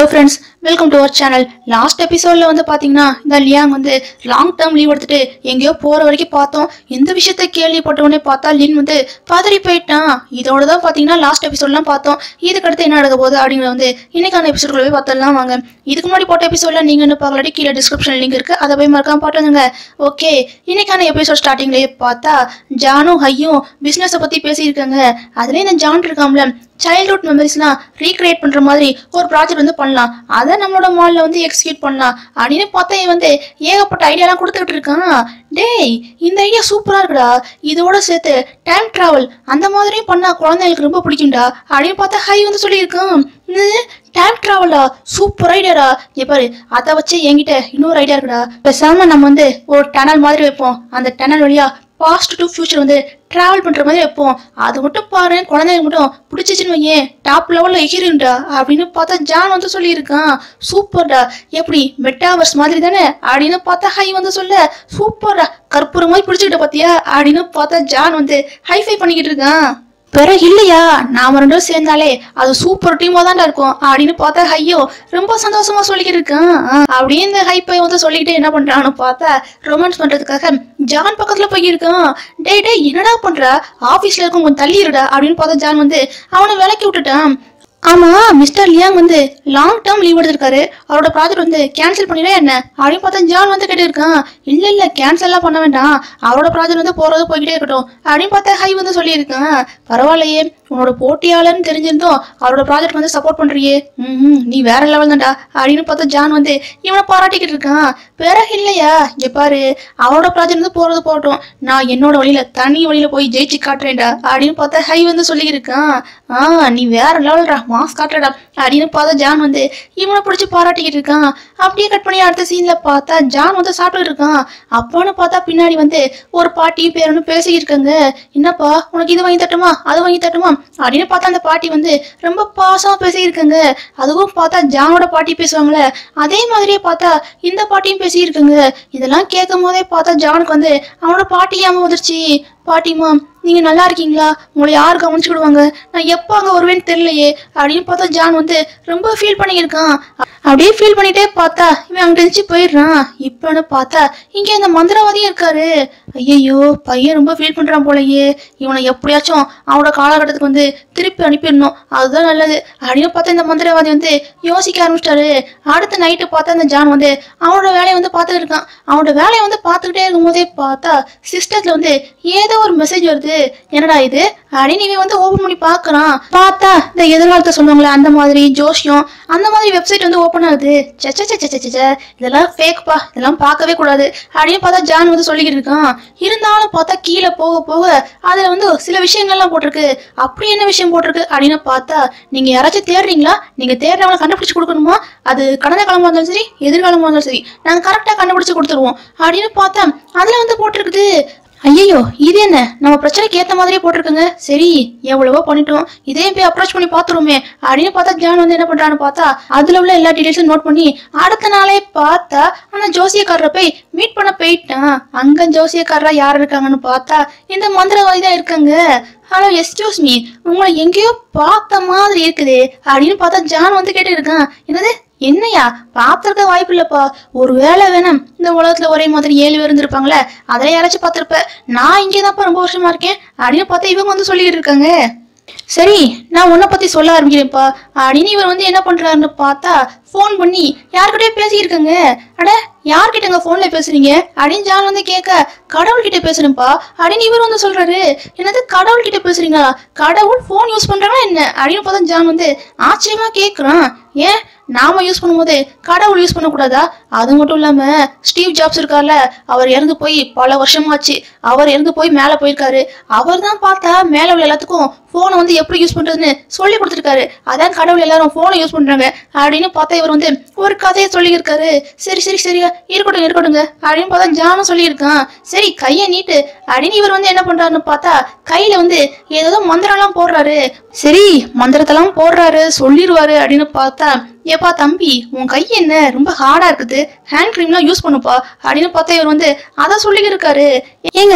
hello friends welcome to our channel last எபிசோட்ல வந்து பாத்தீங்கன்னா இந்த லியாங் வந்து லாங் டேர்ம் லீவ் எடுத்துட்டு எங்கேயோ போற வரைக்கும் பார்த்தோம் இந்த விஷயத்த கேள்விப்பட்ட உடனே பார்த்தா லின் வந்து பதறி போயிட்டான் இதோட தான் பாத்தீங்கன்னா லாஸ்ட் எபிசோட்லாம் பார்த்தோம் இதுக்கு அடுத்து என்ன நடக்க போகுது அப்படிங்கிறத வந்து இன்னைக்கான எபிசோட் போய் பார்த்தலாம் வாங்க இதுக்கு முன்னாடி போட்ட எபிசோட்ல நீங்க என்ன பார்க்கலாட்டி கீழே டிஸ்கிரிப்ஷன் லிங்க் இருக்கு அதை போய் மறக்காம பாட்டுங்க ஓகே இன்னைக்கான எபிசோட் ஸ்டார்டிங்லயே பார்த்தா ஜானும் ஹையும் பிசினஸை பத்தி பேசியிருக்காங்க அதுல இந்த ஜான் இருக்காம்ல சைல்ட்ஹுட் மெமரிஸ்லாம் ரீக்ரியேட் பண்ற மாதிரி ஒரு ப்ராஜெக்ட் வந்து பண்ணலாம் அதை நம்மளோட மால்ல வந்து எக்ஸிக்யூட் பண்ணலாம் அப்படின்னு பார்த்தா இவன் வந்து ஏகப்பட்ட ஐடியாலாம் கொடுத்துக்கிட்டு இருக்கான் டேய் இந்த ஐடியா சூப்பரா இருக்குடா இதோட சேர்த்து டைம் டிராவல் அந்த மாதிரியும் பண்ணா குழந்தைகளுக்கு ரொம்ப பிடிக்கும்டா அப்படின்னு பார்த்தா ஹை வந்து சொல்லியிருக்கான் டைம் டிராவலா சூப்பர் ஐடியாடா இங்க பாரு அதை வச்சு என்கிட்ட இன்னொரு ஐடியா இருக்குடா பேசாம நம்ம வந்து ஒரு டனல் மாதிரி வைப்போம் அந்த டனல் வழியா பாஸ்ட் டு ஃபியூச்சர் வந்து டிராவல் பண்ற மாதிரி வைப்போம் அது மட்டும் பாரு குழந்தைங்க மட்டும் பிடிச்சிச்சுன்னு வையேன் டாப் லெவல்ல எகிருண்டா அப்படின்னு பார்த்தா ஜான் வந்து சொல்லியிருக்கான் சூப்பர்டா எப்படி மெட்டாவர்ஸ் மாதிரி தானே அப்படின்னு பார்த்தா ஹை வந்து சொல்ல சூப்பர்டா கற்பூரம் மாதிரி பிடிச்சிக்கிட்ட பாத்தியா அப்படின்னு பார்த்தா ஜான் வந்து ஹைஃபை பண்ணிக்கிட்டு இருக்கான் பிறகு இல்லையா நாம ரெண்டு பேரும் சேர்ந்தாலே அது சூப்பர் டீமா தான்டா இருக்கும் அப்படின்னு பார்த்தா ஹையோ ரொம்ப சந்தோஷமா சொல்லிக்கிட்டு இருக்கான் ஆ, அப்படியே இந்த ஹைப்பை வந்து சொல்லிக்கிட்டு என்ன பண்றான்னு பார்த்தா ரொமான்ஸ் பண்றதுக்காக ஜான் பக்கத்துல போய் இருக்கான் டேய் டேய் என்னடா பண்ற ஆபீஸ்ல இருக்கும் கொஞ்சம் தள்ளி இருடா அப்படின்னு பார்த்தா ஜான் வந்து அவனை விலக்கி விட்டுட்டான் ஆமா மிஸ்டர் லியாங் வந்து லாங் டேர்ம் லீவ் எடுத்திருக்காரு அவரோட ப்ராஜெக்ட் வந்து கேன்சல் பண்ணிடா என்ன அப்படின்னு பார்த்தா ஜான் வந்து கேட்டு இருக்கான் இல்ல இல்ல கேன்சல் எல்லாம் பண்ண வேண்டாம் அவரோட ப்ராஜெக்ட் வந்து போறது போய்கிட்டே இருக்கட்டும் அப்படின்னு பார்த்தா ஹை வந்து சொல்லியிருக்கான் பரவாயில்லையே உன்னோட போட்டியாளர்னு தெரிஞ்சிருந்தோம் அவரோட ப்ராஜெக்ட் வந்து சப்போர்ட் பண்றியே ம் நீ வேற லெவல் தான்டா அப்படின்னு பார்த்தா ஜான் வந்து இவனை பாராட்டிக்கிட்டு இருக்கான் பிறகு இல்லையா இங்க பாரு அவரோட ப்ராஜெக்ட் வந்து போறது போகட்டும் நான் என்னோட வழியில தனி வழியில போய் ஜெயிச்சு காட்டுறேன்டா அப்படின்னு பார்த்தா ஹை வந்து சொல்லியிருக்கான் ஆ நீ வேற லெவல்டா மாஸ் காட்டுறடா அப்படின்னு பார்த்தா ஜான் வந்து இவனை பிடிச்சி பாராட்டிக்கிட்டு இருக்கான் அப்படியே கட் பண்ணி அடுத்த சீன்ல பார்த்தா ஜான் வந்து சாப்பிட்டு இருக்கான் அப்பான்னு பார்த்தா பின்னாடி வந்து ஒரு பாட்டி பேரனு பேசிக்கிட்டு இருக்காங்க என்னப்பா உனக்கு இது வாங்கி தட்டுமா அது வாங்கி தட்டுமா அப்படின்னு பார்த்தா அந்த பாட்டி வந்து ரொம்ப பாசமா பேசியிருக்காங்க அதுவும் பார்த்தா ஜானோட பாட்டி பேசுவாங்களே அதே மாதிரியே பார்த்தா இந்த பாட்டியும் பேசியிருக்காங்க இதெல்லாம் கேட்கும் போதே பார்த்தா ஜானுக்கு வந்து அவனோட பாட்டி ஞாபகம் வந்துருச்சு பாட்டிமா நீங்க நல்லா இருக்கீங்களா உங்களை யார் கவனிச்சுக்கிடுவாங்க நான் எப்போ அங்க வருவேன்னு தெரியலையே அப்படின்னு பார்த்தா ஜான் வந்து ரொம்ப ஃபீல் பண்ணியிருக்கான் அப்படியே ஃபீல் பண்ணிட்டே பார்த்தா இவன் அங்க இருந்துச்சு போயிடுறான் இப்பன்னு பார்த்தா இங்க இந்த மந்திரவாதியும் இருக்காரு ஐயையோ பையன் ரொம்ப ஃபீல் பண்றான் போலயே இவனை எப்படியாச்சும் அவனோட காலகட்டத்துக்கு வந்து திருப்பி அனுப்பிடணும் அதுதான் நல்லது அப்படின்னு பார்த்தா இந்த மந்திரவாதி வந்து யோசிக்க ஆரம்பிச்சிட்டாரு அடுத்த நைட்டு பார்த்தா இந்த ஜான் வந்து அவனோட வேலையை வந்து பார்த்துட்டு இருக்கான் அவனோட வேலையை வந்து பார்த்துக்கிட்டே இருக்கும்போதே பார்த்தா சிஸ்டத்துல வந்து ஏதோ ஒரு மெசேஜ் வருது என்னடா இது அப்படின்னு இவன் வந்து ஓபன் பண்ணி பார்க்கறான் பார்த்தா இந்த எதிர்காலத்தை சொல்லுவாங்களே அந்த மாதிரி ஜோஷியம் அந்த மாதிரி வெப்சைட் வந்து ஓப்பன் ஆகுது சச்ச சச்ச சச்ச சச்ச இதெல்லாம் ஃபேக்ப்பா இதெல்லாம் பார்க்கவே கூடாது அப்படின்னு பார்த்தா ஜான் வந்து சொல்லிக்கிட்டு இருக்கான் இருந்தாலும் பார்த்தா கீழே போக போக அதுல வந்து சில விஷயங்கள்லாம் போட்டிருக்கு அப்படி என்ன விஷயம் போட்டிருக்கு அப்படின்னு பார்த்தா நீங்க யாராச்சும் தேடுறீங்களா நீங்க தேடுறவங்களை கண்டுபிடிச்சு கொடுக்கணுமா அது கடந்த காலமா இருந்தாலும் சரி எதிர்காலமா இருந்தாலும் சரி நாங்க கரெக்டா கண்டுபிடிச்சு கொடுத்துருவோம் அப்படின்னு பார்த்தா அதுல வந்து போட்டிருக்குது ஐயோ இது என்ன நம்ம பிரச்சனைக்கு ஏத்த மாதிரியே போட்டிருக்குங்க சரி எவ்வளவோ பண்ணிட்டோம் இதே போய் அப்ரோச் பண்ணி பாத்துருவோமே அப்படின்னு பார்த்தா ஜான் வந்து என்ன பண்றான்னு பார்த்தா அதுல உள்ள எல்லா டீடைல்ஸும் நோட் பண்ணி அடுத்த நாளே பார்த்தா அந்த ஜோசியக்காரரை போய் மீட் பண்ண போயிட்டான் அங்க ஜோசியக்காரரா யார் இருக்காங்கன்னு பார்த்தா இந்த மந்திரவாதி தான் இருக்காங்க ஹலோ எஸ்கியூஸ் மீ உங்களை எங்கேயோ பார்த்த மாதிரி இருக்குது அப்படின்னு பார்த்தா ஜான் வந்து கேட்டு இருக்கான் என்னது என்னையா பார்த்திருக்க வாய்ப்பு இல்லப்பா ஒரு வேளை வேணாம் இந்த உலகத்துல ஒரே மாதிரி ஏழு பேர் இருந்திருப்பாங்களே அதில் யாராச்சும் பார்த்திருப்ப நான் இங்கே தான்ப்பா ரொம்ப வருஷமா இருக்கேன் அப்படின்னு பார்த்தா இவங்க வந்து சொல்லிட்டு இருக்காங்க சரி நான் உன்னை பத்தி சொல்ல ஆரம்பிக்கிறேன்ப்பா அப்படின்னு இவர் வந்து என்ன பண்றாருன்னு பார்த்தா ஃபோன் பண்ணி யார்கிட்டயோ பேசியிருக்கங்க அட யார்கிட்டங்க ஃபோன்ல பேசுறீங்க அப்படின்னு ஜான் வந்து கேட்க கடவுள்கிட்ட பேசுறேன்ப்பா அப்படின்னு இவர் வந்து சொல்றாரு என்னது கடவுள்கிட்ட பேசுறீங்களா கடவுள் ஃபோன் யூஸ் பண்றாங்களா என்ன அப்படின்னு பார்த்தா ஜான் வந்து ஆச்சரியமா கேட்குறான் ஏன் நாம யூஸ் பண்ணும்போது கடவுள் யூஸ் பண்ணக்கூடாதா அது மட்டும் இல்லாம ஸ்டீவ் ஜாப்ஸ் இருக்கார்ல அவர் இறந்து போய் பல வருஷமாச்சு அவர் இறந்து போய் மேலே போயிருக்காரு அவர் தான் பார்த்தா மேலே உள்ள எல்லாத்துக்கும் ஃபோனை வந்து எப்படி யூஸ் பண்றதுன்னு சொல்லி கொடுத்துருக்காரு அதான் கடவுள் எல்லாரும் ஃபோனை யூஸ் பண்றாங்க அப்படின்னு பார்த்தா இவர் வந்து ஒரு கதையை சொல்லியிருக்காரு சரி சரி சரியா இருக்கட்டும் இருக்கட்டுங்க அப்படின்னு பார்த்தா ஜானும் சொல்லியிருக்கான் சரி கையை நீட்டு அப்படின்னு இவர் வந்து என்ன பண்றாருன்னு பார்த்தா கையில வந்து ஏதோ மந்திரம்லாம் போடுறாரு சரி மந்திரத்தெல்லாம் போடுறாரு சொல்லிடுவாரு அப்படின்னு பார்த்தா ஏப்பா தம்பி உன் கை என்ன ரொம்ப ஹார்டா இருக்குது ஹேண்ட் க்ரீம்லாம் யூஸ் பண்ணுப்பா அப்படின்னு பார்த்தா இவர் வந்து அதை சொல்லிக்கிட்டு இருக்காரு ஏங்க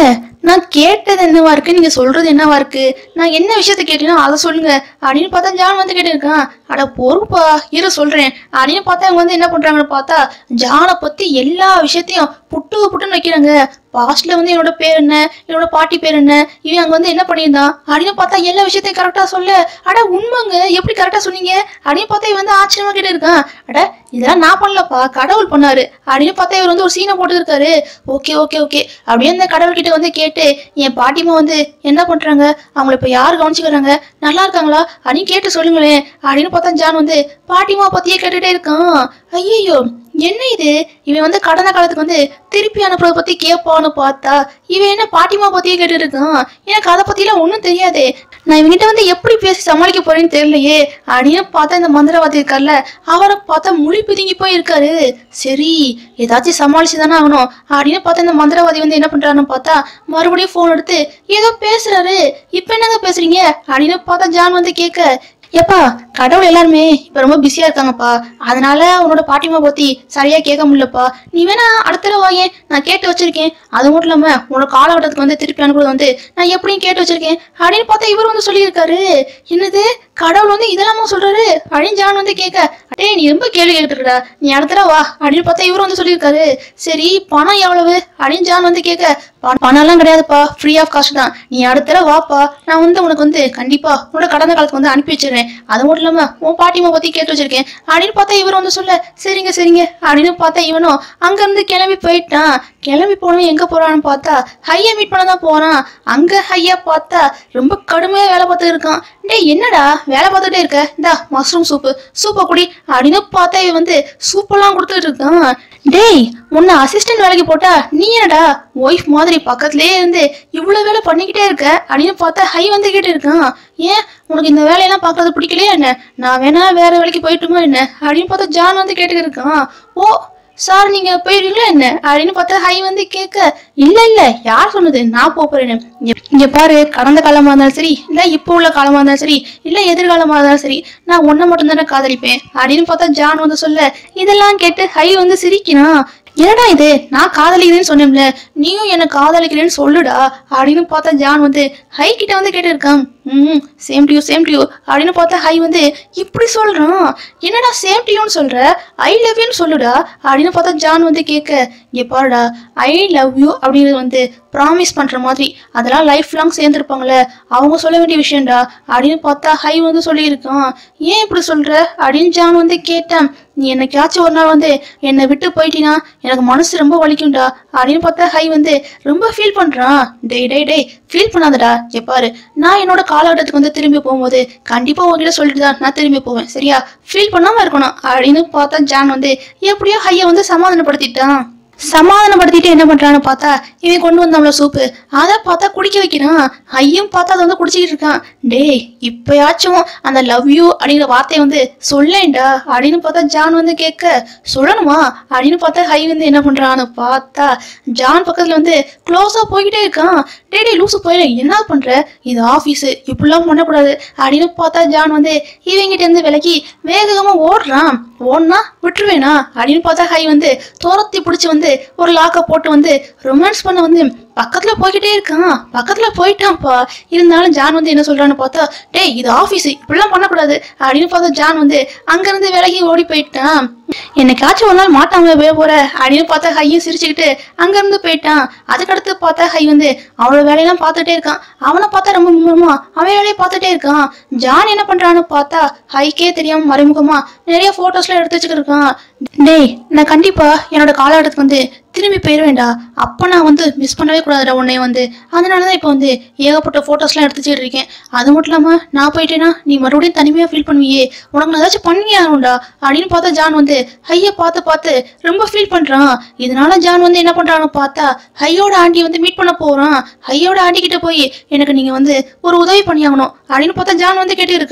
நான் கேட்டது என்னவா இருக்கு நீங்க சொல்றது என்னவா இருக்கு நான் என்ன விஷயத்த கேட்டீங்கன்னா அதை சொல்லுங்க அப்படின்னு பார்த்தா ஜான் வந்து கேட்டிருக்கான் அட பொறுப்பா இரு சொல்றேன் அப்படின்னு பார்த்தா இவங்க வந்து என்ன பண்றாங்கன்னு பார்த்தா ஜானை பத்தி எல்லா விஷயத்தையும் புட்டு புட்டுன்னு வைக்கிறாங்க பாஸ்ட்ல வந்து என்னோட பேர் என்ன என்னோட பாட்டி பேர் என்ன இவன் அங்க வந்து என்ன பண்ணியிருந்தான் அப்படின்னு பார்த்தா எல்லா விஷயத்தையும் கரெக்டா சொல்ல அட உண்மைங்க எப்படி கரெக்டா சொன்னீங்க அப்படின்னு பார்த்தா இவன் வந்து ஆச்சரியமா கேட்டு இருக்கான் அட இதெல்லாம் நான் பண்ணலப்பா கடவுள் பண்ணாரு அப்படின்னு பார்த்தா இவர் வந்து ஒரு சீனை போட்டு இருக்காரு ஓகே ஓகே ஓகே அப்படியே அந்த கடவுள் கிட்ட வந்து கேட்டு என் பாட்டிமா வந்து என்ன பண்றாங்க அவங்கள இப்ப யார் கவனிச்சுக்கிறாங்க நல்லா இருக்காங்களா அப்படின்னு கேட்டு சொல்லுங்களேன் அப்படின்னு பார்த்தா ஜான் வந்து பாட்டிமா பத்தியே கேட்டுட்டே இருக்கான் ஐயோ என்ன இது இவன் வந்து கடந்த காலத்துக்கு வந்து திருப்பி அனுப்புறத பத்தி கேட்பான்னு பார்த்தா இவன் என்ன பாட்டிமா பத்தியே கேட்டு இருக்கான் எனக்கு அதை பத்திலாம் ஒன்றும் தெரியாதே நான் இவங்கிட்ட வந்து எப்படி பேசி சமாளிக்க போறேன்னு தெரியலையே அப்படின்னு பார்த்தா இந்த மந்திரவாதி இருக்கார்ல அவரை பார்த்தா முழி பிதுங்கி போய் இருக்காரு சரி ஏதாச்சும் சமாளிச்சு தானே ஆகணும் அப்படின்னு பார்த்தா இந்த மந்திரவாதி வந்து என்ன பண்றாருன்னு பார்த்தா மறுபடியும் ஃபோன் எடுத்து ஏதோ பேசுறாரு இப்ப என்னங்க பேசுறீங்க அப்படின்னு பார்த்தா ஜான் வந்து கேட்க ஏப்பா கடவுள் எல்லாருமே இப்ப ரொம்ப பிஸியா இருக்காங்கப்பா அதனால உன்னோட பாட்டிமா பத்தி சரியா கேட்க முடியலப்பா நீ வேணா அடுத்த தடவை வாயேன் நான் கேட்டு வச்சிருக்கேன் அது மட்டும் இல்லாம உன்னோட காலகட்டத்துக்கு வந்து திருப்பி அனுப்புறது வந்து நான் எப்படியும் கேட்டு வச்சிருக்கேன் அப்படின்னு பார்த்தா இவர் வந்து சொல்லியிருக்காரு என்னது கடவுள் வந்து இதெல்லாமா சொல்றாரு அப்படின்னு ஜான் வந்து கேட்க அடே நீ ரொம்ப கேள்வி கேட்டுருக்கா நீ அடுத்த தடவை வா அப்படின்னு பார்த்தா இவர் வந்து சொல்லியிருக்காரு சரி பணம் எவ்வளவு அப்படின்னு ஜான் வந்து கேட்க "பணம் பணம்லாம் கிடையாதுப்பா ஃப்ரீ ஆஃப் காஸ்ட் தான் நீ அடுத்த தடவை வாப்பா நான் வந்து உனக்கு வந்து கண்டிப்பா உன்னோட கடந்த காலத்துக்கு வந்து அனுப்பி வச்சிடுறேன் அது மட்டும் இல்லாம உன் பாட்டிமா பத்தி கேட்டு வச்சிருக்கேன் அப்படின்னு பார்த்தா இவர் வந்து சொல்ல சரிங்க சரிங்க அப்படின்னு பார்த்தா இவனும் அங்க இருந்து கிளம்பி போயிட்டான் கிளம்பி போனவன் எங்க போறான்னு பார்த்தா ஹையா மீட் பண்ண தான் போறான் அங்க ஹையா பார்த்தா ரொம்ப கடுமையா வேலை பார்த்து இருக்கான் டேய் என்னடா வேலை பார்த்துட்டே இருக்க இந்தா மஷ்ரூம் சூப்பு சூப்பை குடி அப்படின்னு பார்த்தா இவன் வந்து சூப்பெல்லாம் கொடுத்துட்டு இருக்கான் டேய் உன்னை அசிஸ்டன்ட் வேலைக்கு போட்டா நீ என்னடா ஒய்ஃப் மாதிரி பக்கத்துலயே இருந்து இவ்வளவு வேலை பண்ணிக்கிட்டே இருக்க அப்படின்னு பார்த்தா ஹை வந்து கேட்டு இருக்கான் ஏன் உனக்கு இந்த வேலையெல்லாம் பார்க்கறது பிடிக்கலையா என்ன நான் வேணா வேற வேலைக்கு போயிட்டுமா என்ன அப்படின்னு பார்த்தா ஜான் வந்து கேட்டு இருக்கான் ஓ சார் நீங்க போயிருவீங்களா என்ன அப்படின்னு பார்த்தா ஹை வந்து கேட்க இல்ல இல்ல யார் சொன்னது நான் போப் போறேன்னு இங்க- இங்க பாரு கடந்த காலமா இருந்தாலும் சரி இல்ல இப்போ உள்ள காலமா இருந்தாலும் சரி இல்ல எதிர்காலமா இருந்தாலும் சரி நான் உன்னை மட்டும் தானே காதலிப்பேன் அப்படின்னு பார்த்தா ஜான் வந்து சொல்ல இதெல்லாம் கேட்டு ஹை வந்து சிரிக்கிறான் என்னடா இது நான் காதலிக்கிறேன்னு சொன்னேன்ல நீயும் என்ன காதலிக்கிறேன்னு சொல்லுடா அப்படின்னு பார்த்தா ஜான் வந்து ஹை கிட்ட வந்து கேட்டு இருக்கான் ம் சேம் டியூ சேம் டியூ அப்படின்னு பார்த்தா ஹை வந்து இப்படி சொல்றான் என்னடா சேம் டியூன்னு சொல்ற ஐ லவ் யூன்னு சொல்லுடா அப்படின்னு பார்த்தா ஜான் வந்து கேட்க இங்க பாருடா ஐ லவ் யூ அப்படிங்கிறது வந்து ப்ராமிஸ் பண்ற மாதிரி அதெல்லாம் லைஃப் லாங் சேர்ந்துருப்பாங்களே அவங்க சொல்ல வேண்டிய விஷயம்டா அப்படின்னு பார்த்தா ஹை வந்து சொல்லியிருக்கான் ஏன் இப்படி சொல்ற அப்படின்னு ஜான் வந்து கேட்டேன் நீ என்னைக்காச்சும் ஒரு நாள் வந்து என்னை விட்டு போயிட்டீனா எனக்கு மனசு ரொம்ப வலிக்கும்டா அப்படின்னு பார்த்தா ஹை வந்து ரொம்ப ஃபீல் பண்றான் டேய் டேய் டேய் ஃபீல் பண்ணாதடா இங்க பாரு நான் என்னோட காலகட்டத்துக்கு வந்து திரும்பி போகும்போது கண்டிப்பா உங்ககிட்ட சொல்லிட்டு தான் நான் திரும்பி போவேன் சரியா ஃபீல் பண்ணாம இருக்கணும் அப்படின்னு பார்த்தா ஜான் வந்து எப்படியோ ஹையை வந்து சமாதானப்படுத்திட்டான் சமாதானப்படுத்திட்டு என்ன பண்றான்னு பார்த்தா இவன் கொண்டு வந்தாம்ல சூப்பு அதை பார்த்தா குடிக்க வைக்கிறான் ஐயும் பார்த்தா அதை வந்து குடிச்சிக்கிட்டு இருக்கான் டேய் இப்பயாச்சும் அந்த லவ் யூ அப்படிங்கிற வார்த்தையை வந்து சொல்லேன்டா அப்படின்னு பார்த்தா ஜான் வந்து கேட்க சொல்லணுமா அப்படின்னு பார்த்தா ஹை வந்து என்ன பண்றான்னு பார்த்தா ஜான் பக்கத்துல வந்து க்ளோஸா போய்கிட்டே இருக்கான் டேய் டேய் லூசு போயில என்ன பண்ற இது ஆபீஸ் இப்படிலாம் பண்ணக்கூடாது அப்படின்னு பார்த்தா ஜான் வந்து இவங்கிட்ட இருந்து விலகி வேகமா ஓடுறான் ஓடுனா விட்டுருவேனா அப்படின்னு பார்த்தா ஹை வந்து துரத்தி பிடிச்சி வந்து ஒரு லாக்கை போட்டு வந்து ரொமான்ஸ் பண்ண வந்து பக்கத்துல போய்கிட்டே இருக்கான் பக்கத்துல போயிட்டான்ப்பா இருந்தாலும் ஜான் வந்து என்ன சொல்றான்னு பார்த்தா டேய் இது ஆபீஸ் இப்படிலாம் பண்ணக்கூடாது அப்படின்னு பார்த்தா ஜான் வந்து அங்கிருந்து விலகி ஓடி போயிட்டான் என்னைக்காச்சும் ஒரு நாள் மாட்டாம போய போற அப்படின்னு பார்த்தா ஹையும் சிரிச்சுக்கிட்டு அங்கிருந்து போயிட்டான் அதுக்கடுத்து பார்த்தா ஹை வந்து அவனோட வேலையெல்லாம் பார்த்துட்டே இருக்கான் அவனை பார்த்தா ரொம்ப மும்முரமா அவன் வேலையை பார்த்துட்டே இருக்கான் ஜான் என்ன பண்றான்னு பார்த்தா ஹைக்கே தெரியாம மறைமுகமா நிறைய போட்டோஸ்லாம் எடுத்து வச்சுக்கிட்டு இருக்கான் டேய் நான் கண்டிப்பா என்னோட காலகட்டத்துக்கு வந்து திரும்பி போயிடுவேன்டா அப்ப நான் வந்து மிஸ் பண்ணவே கூடாதுடா உன்னை வந்து அதனால தான் இப்போ வந்து ஏகப்பட்ட ஃபோட்டோஸ்லாம் எடுத்து வச்சுட்டு இருக்கேன் அது மட்டும் இல்லாமல் நான் போயிட்டேன்னா நீ மறுபடியும் தனிமையாக ஃபீல் பண்ணுவியே உனக்கு நான் ஏதாச்சும் பண்ணியே ஆகணும்டா அப்படின்னு பார்த்தா ஜான் வந்து ஹையை பார்த்து பார்த்து ரொம்ப ஃபீல் பண்ணுறான் இதனால ஜான் வந்து என்ன பண்ணுறான்னு பார்த்தா ஹையோட ஆண்டி வந்து மீட் பண்ண போகிறான் ஹையோட ஆண்டி கிட்ட போய் எனக்கு நீங்கள் வந்து ஒரு உதவி பண்ணியாகணும் அப்படின்னு பார்த்தா ஜான் வந்து கேட்டு இருக்கான்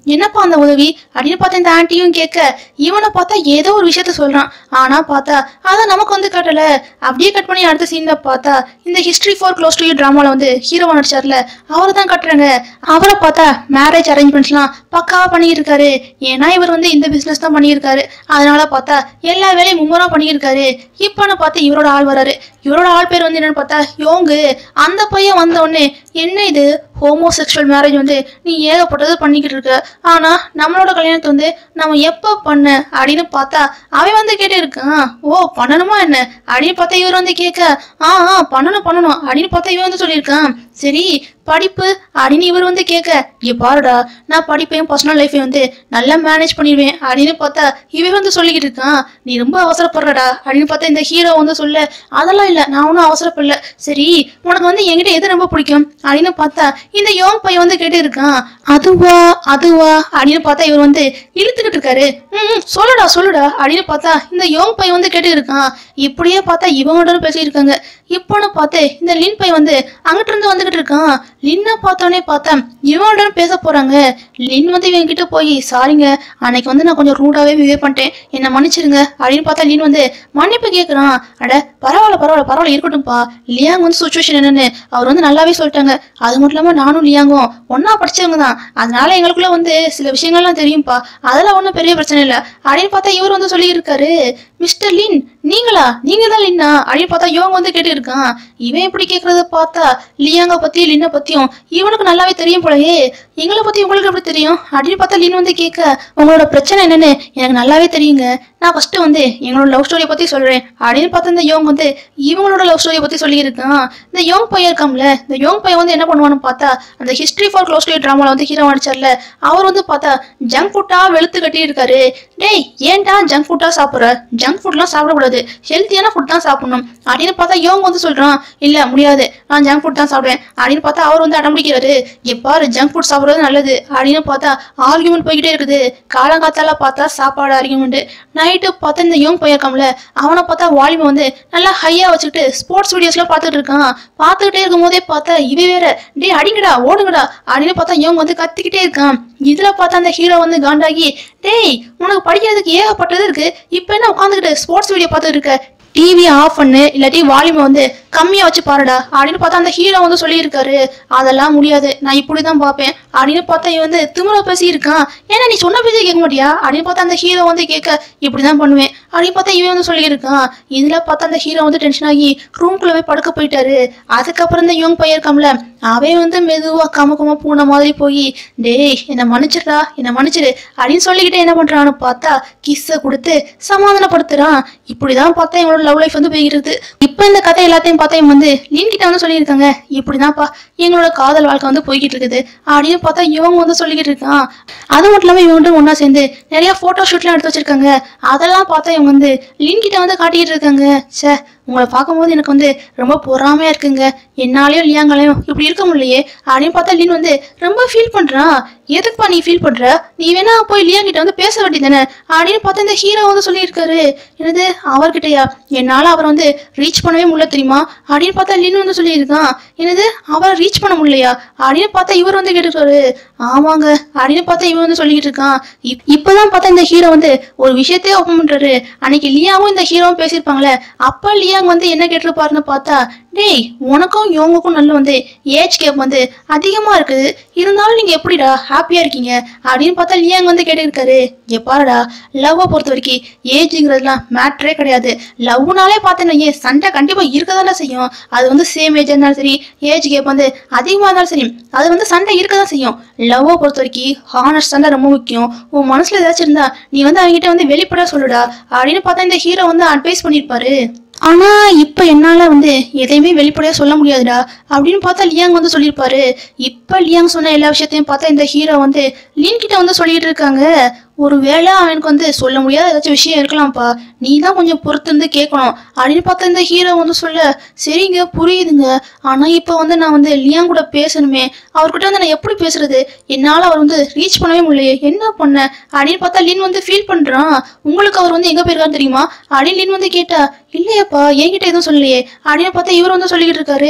என்னப்பா அந்த உதவி அப்படின்னு பார்த்தா இந்த ஆண்டியும் கேட்க இவனை பார்த்தா ஏதோ ஒரு விஷயத்த சொல்றான் ஆனா பார்த்தா அதை நமக்கு வந்து காட்டல அப்படியே கட் பண்ணி அடுத்த சீன்ல பார்த்தா இந்த history far close to you டிராமால வந்து ஹீரோவா நடிச்சார்ல அவரை தான் காட்டுறாங்க அவரை பார்த்தா மேரேஜ் அரேஞ்ச்மெண்ட்ஸ்லாம் பக்காவா பண்ணியிருக்காரு ஏன்னா இவர் வந்து இந்த பிசினஸ் தான் பண்ணியிருக்காரு அதனால பார்த்தா எல்லா வேலையும் மும்முரம் பண்ணியிருக்காரு இப்பன்னு பார்த்து இவரோட ஆள் வராரு இவரோட ஆள் பேர் வந்து என்னன்னு பார்த்தா யோங்கு அந்த பையன் வந்த உடனே என்ன இது ஹோமோசெக்ஷுவல் மேரேஜ் வந்து நீ ஏகப்பட்டது பண்ணிக்கிட்டு இருக்க ஆனா நம்மளோட கல்யாணத்தை வந்து நம்ம எப்ப பண்ண அப்படின்னு பார்த்தா அவன் வந்து கேட்டு இருக்கான் ஓ பண்ணணுமா என்ன அப்படின்னு பார்த்தா இவர் வந்து கேட்க ஆ ஆ பண்ணணும் பண்ணணும் அப்படின்னு பார்த்தா இவன் வந்து சொல்லியிருக்கான் சரி படிப்பு அப்படின்னு இவர் வந்து கேட்க இங்க பாருடா நான் படிப்பையும் பர்சனல் லைஃபையும் வந்து நல்லா மேனேஜ் பண்ணிடுவேன் அப்படின்னு பார்த்தா இவன் வந்து சொல்லிக்கிட்டு இருக்கான் நீ ரொம்ப அவசரப்படுறடா அப்படின்னு பார்த்தா இந்த ஹீரோ வந்து சொல்ல அதெல்லாம் இல்லை நான் ஒன்றும் அவசரப்படல சரி உனக்கு வந்து என்கிட்ட எது ரொம்ப பிடிக்கும் அப்படின்னு பார்த்தா இந்த யோங் பையன் வந்து கேட்டு இருக்கான் அதுவா அதுவா அப்படின்னு பார்த்தா இவர் வந்து இழுத்துக்கிட்டு இருக்காரு ம் சொல்லுடா சொல்லுடா அப்படின்னு பார்த்தா இந்த யோங் பையன் வந்து கேட்டு இருக்கான் இப்படியே பார்த்தா இவங்களோட பேசியிருக்காங்க இப்போன்னு பார்த்து இந்த லின் பையன் வந்து அங்கிட்ட இருந்து வந்துகிட்டு இருக்கான் லின்னை பார்த்தோன்னே பார்த்தேன் இவனோட பேச போறாங்க லின் வந்து இவன் கிட்ட போய் சாரிங்க அன்னைக்கு வந்து நான் கொஞ்சம் ரூடாவே பிஹேவ் பண்ணிட்டேன் என்ன மன்னிச்சிருங்க அப்படின்னு பார்த்தா லின் வந்து மன்னிப்பு கேட்குறான் அட பரவாயில்ல பரவாயில்ல பரவாயில்ல இருக்கட்டும்ப்பா லியாங் வந்து சுச்சுவேஷன் என்னன்னு அவர் வந்து நல்லாவே சொல்லிட்டாங்க அது மட்டும் இல்லாம நானும் லியாங்கும் ஒன்னா படிச்சவங்க தான் அதனால எங்களுக்குள்ள வந்து சில விஷயங்கள்லாம் தெரியும்ப்பா அதெல்லாம் ஒன்றும் பெரிய பிரச்சனை இல்லை அப்படின்னு பார்த்தா இவர் வந்து சொல்லியிருக்காரு மிஸ்டர் லின் நீங்களா நீங்க தான் லின்னா அப்படின்னு பார்த்தா இவங்க வந்து கேட்டு இருக்கான் இவன் எப்படி கேட்கறத பார்த்தா லியாங்க பத்தி லின்னை பத்தியும் இவனுக்கு நல்லாவே தெரியும் போலயே எங்களை பத்தி உங்களுக்கு எப்படி தெரியும் அப்படின்னு பார்த்தா லின் வந்து கேட்க உங்களோட பிரச்சனை என்னன்னு எனக்கு நல்லாவே தெரியுங்க நான் ஃபர்ஸ்ட் வந்து எங்களோட லவ் ஸ்டோரியை பத்தி சொல்றேன் அப்படின்னு பார்த்தா இந்த யோங் வந்து இவங்களோட லவ் ஸ்டோரியை பத்தி சொல்லியிருக்கான் இந்த யோங் பையன் இருக்காம்ல இந்த யோங் பையன் வந்து என்ன பண்ணுவான்னு பார்த்தா அந்த ஹிஸ்டரி ஃபார் க்ளோஸ் டு டிராமால வந்து ஹீரோ அடிச்சார்ல அவர் வந்து பார்த்தா ஜங்க் ஃபுட்டா வெளுத்து கட்டி இருக்காரு டேய் ஏன்டா ஜங்க் ஃபுட்டா சாப்பிட்ற ஜங்க் ஃபுட்லாம் சாப்பிடக்கூடாது ஹெல்த்தியான ஃபுட் தான் சாப்பிடணும் அப்படின்னு பார்த்தா யோங் வந்து சொல்றான் இல்ல முடியாது நான் ஜங்க் ஃபுட் தான் சாப்பிடுவேன் அப்படின்னு பார்த்தா அவர் வந்து அடம்பிடிக்கிறாரு எப்பாரு ஜங்க் ஃபுட் சாப்பிடுறது நல்லது அப்படின்னு பார்த்தா ஆர்கியூமெண்ட் போய்கிட்டே இருக்குது காலங்காத்தால பார்த்தா சாப்பாடு ஆர்கியூமெண்ட் நைட்டு பார்த்தா இந்த யோங் போயிருக்காம்ல அவனை பார்த்தா வால்யூம் வந்து நல்லா ஹையா வச்சுக்கிட்டு ஸ்போர்ட்ஸ் வீடியோஸ்லாம் பார்த்துட்டு இருக்கான் பார்த்துக்கிட்டே இருக்கும் போதே பார்த்தா இவன் வேற டேய் அடிங்கடா ஓடுங்கடா அப்படின்னு பார்த்தா யோங் வந்து கத்திக்கிட்டே இருக்கான் இதுல பார்த்தா அந்த ஹீரோ வந்து காண்டாகி டேய் உனக்கு படிக்கிறதுக்கு ஏகப்பட்டது இருக்கு இப்போ என்ன உட்காந்துக்கிட்டு ஸ்போர்ட்ஸ் வீடியோ பார்த்துட்டு இருக்க டிவி ஆஃப் பண்ணு இல்லாட்டி வால்யூமை வந்து கம்மியா வச்சு பாருடா அப்படின்னு பார்த்தா அந்த ஹீரோ வந்து சொல்லியிருக்காரு அதெல்லாம் முடியாது நான் இப்படி தான் பார்ப்பேன் அப்படின்னு பார்த்தா இவன் வந்து திமிரா பேசி இருக்கான் ஏன்னா நீ சொன்ன பேசி கேட்க மாட்டியா அப்படின்னு பார்த்தா அந்த ஹீரோ வந்து கேட்க இப்படி தான் பண்ணுவேன் அப்படின்னு பார்த்தா இவன் வந்து சொல்லியிருக்கான் இதுல பார்த்தா அந்த ஹீரோ வந்து டென்ஷன் ஆகி ரூம்குள்ள போய் படுக்க போயிட்டாரு அதுக்கப்புறம் இந்த யோங் பையன் இருக்கான்ல அவன் வந்து மெதுவா கமக்கமா பூனை மாதிரி போய் டேய் என்னை மன்னிச்சிடுடா என்னை மன்னிச்சிடு அப்படின்னு சொல்லிக்கிட்டே என்ன பண்றான்னு பார்த்தா கிஸ்ஸை கொடுத்து சமாதானப்படுத்துறான் இப்படிதான் பார்த்தா இவனோட லவ் லைஃப் வந்து போய்கிறது இப்போ இந்த கதை எல்லாத்தையும் பார்த்தா இவன் வந்து லின் கிட்ட வந்து சொல்லியிருக்காங்க இப்படிதான்ப்பா எங்களோட காதல் வாழ்க்கை வந்து போய்கிட்டு இருக்குது அப்படின்னு பார்த்தா இவங்க வந்து சொல்லிக்கிட்டு இருக்கான் அது மட்டும் இல்லாம இவங்க வந்து ஒண்ணா சேர்ந்து நிறைய போட்டோ ஷூட்லாம் எடுத்து வச்சிருக்காங்க அதெல்லாம் பார்த்தா இவங்க வந்து லின் கிட்ட வந்து காட்டிக்கிட்டு இருக்காங்க ச்சே உங்களை பார்க்கும்போது எனக்கு வந்து ரொம்ப பொறாமையா இருக்குங்க என்னாலையும் லியாங்களையும் இப்படி இருக்க முடியலையே அப்படின்னு பார்த்தா லின் வந்து ரொம்ப ஃபீல் பண்றான் எதுக்குப்பா நீ ஃபீல் பண்ற நீ வேணா போய் லியா கிட்ட வந்து பேச வேண்டியதானே அப்படின்னு பார்த்தா இந்த ஹீரோ வந்து சொல்லியிருக்காரு என்னது அவர்கிட்டயா என்னால அவரை வந்து ரீச் பண்ணவே முடியல தெரியுமா அப்படின்னு பார்த்தா லின் வந்து சொல்லியிருக்கான் என்னது அவரை ரீச் பண்ண முடியலையா அப்படின்னு பார்த்தா இவர் வந்து கேட்டுருக்காரு ஆமாங்க அப்படின்னு பார்த்தா இவன் வந்து சொல்லிக்கிட்டு இருக்கான் இப்- இப்பதான் பார்த்தா இந்த ஹீரோ வந்து ஒரு விஷயத்தையே ஓப்பன் பண்றாரு அன்னைக்கு லியாவும் இந்த ஹீரோவும் பேசியிருப்பாங்களே அப்ப லியாங் வந்து என்ன கேட்டிருப்பாருன்னு பார்த்தா டேய் உனக்கும் இவங்களுக்கும் நல்ல வந்து ஏஜ் கேப் வந்து அதிகமா இருக்குது இருந்தாலும் நீங்க எப்படிடா ஹாப்பியா இருக்கீங்க அப்படின்னு பார்த்தா லியாங் வந்து கேட்டிருக்காரு இங்க பாருடா லவ்வை பொறுத்த வரைக்கும் ஏஜ்ங்கிறதுலாம் மேட்ரே கிடையாது லவ்னாலே பார்த்தேன்னா ஏன் சண்டை கண்டிப்பா இருக்கதானே செய்யும் அது வந்து சேம் ஏஜ் இருந்தாலும் சரி ஏஜ் கேப் வந்து அதிகமா இருந்தாலும் சரி அது வந்து சண்டை இருக்க தான் செய்யும் லவ்வை பொறுத்த வரைக்கும் ஹானஸ்ட் சண்டை ரொம்ப முக்கியம் உன் மனசுல ஏதாச்சும் இருந்தா நீ வந்து அவங்ககிட்ட வந்து வெளிப்பட சொல்லுடா அப்படின்னு பார்த்தா இந்த ஹீரோ வந்து அட்வைஸ் பண்ணியிருப்பாரு ஆனா இப்ப என்னால வந்து எதையுமே வெளிப்படையா சொல்ல முடியாதுடா அப்படின்னு பார்த்தா லியாங் வந்து சொல்லியிருப்பாரு இப்ப லியாங் சொன்ன எல்லா விஷயத்தையும் பார்த்தா இந்த ஹீரோ வந்து லின் கிட்ட வந்து சொல்லிட்டு இருக்காங்க ஒருவேளை அவனுக்கு வந்து சொல்ல முடியாத ஏதாச்சும் விஷயம் இருக்கலாம்ப்பா நீ தான் கொஞ்சம் பொறுத்து இருந்து கேட்கணும் அப்படின்னு பார்த்தா இந்த ஹீரோ வந்து சொல்ல சரிங்க புரியுதுங்க ஆனா இப்போ வந்து நான் வந்து லியாங் கூட பேசணுமே அவர்கிட்ட வந்து நான் எப்படி பேசுறது என்னால அவர் வந்து ரீச் பண்ணவே முடியலையே என்ன பண்ண அப்படின்னு பார்த்தா லின் வந்து ஃபீல் பண்றான் உங்களுக்கு அவர் வந்து எங்க போயிருக்காரு தெரியுமா அப்படின்னு லின் வந்து கேட்டா இல்லையாப்பா என்கிட்ட எதுவும் சொல்லலையே அப்படின்னு பார்த்தா இவர் வந்து சொல்லிக்கிட்டு இருக்காரு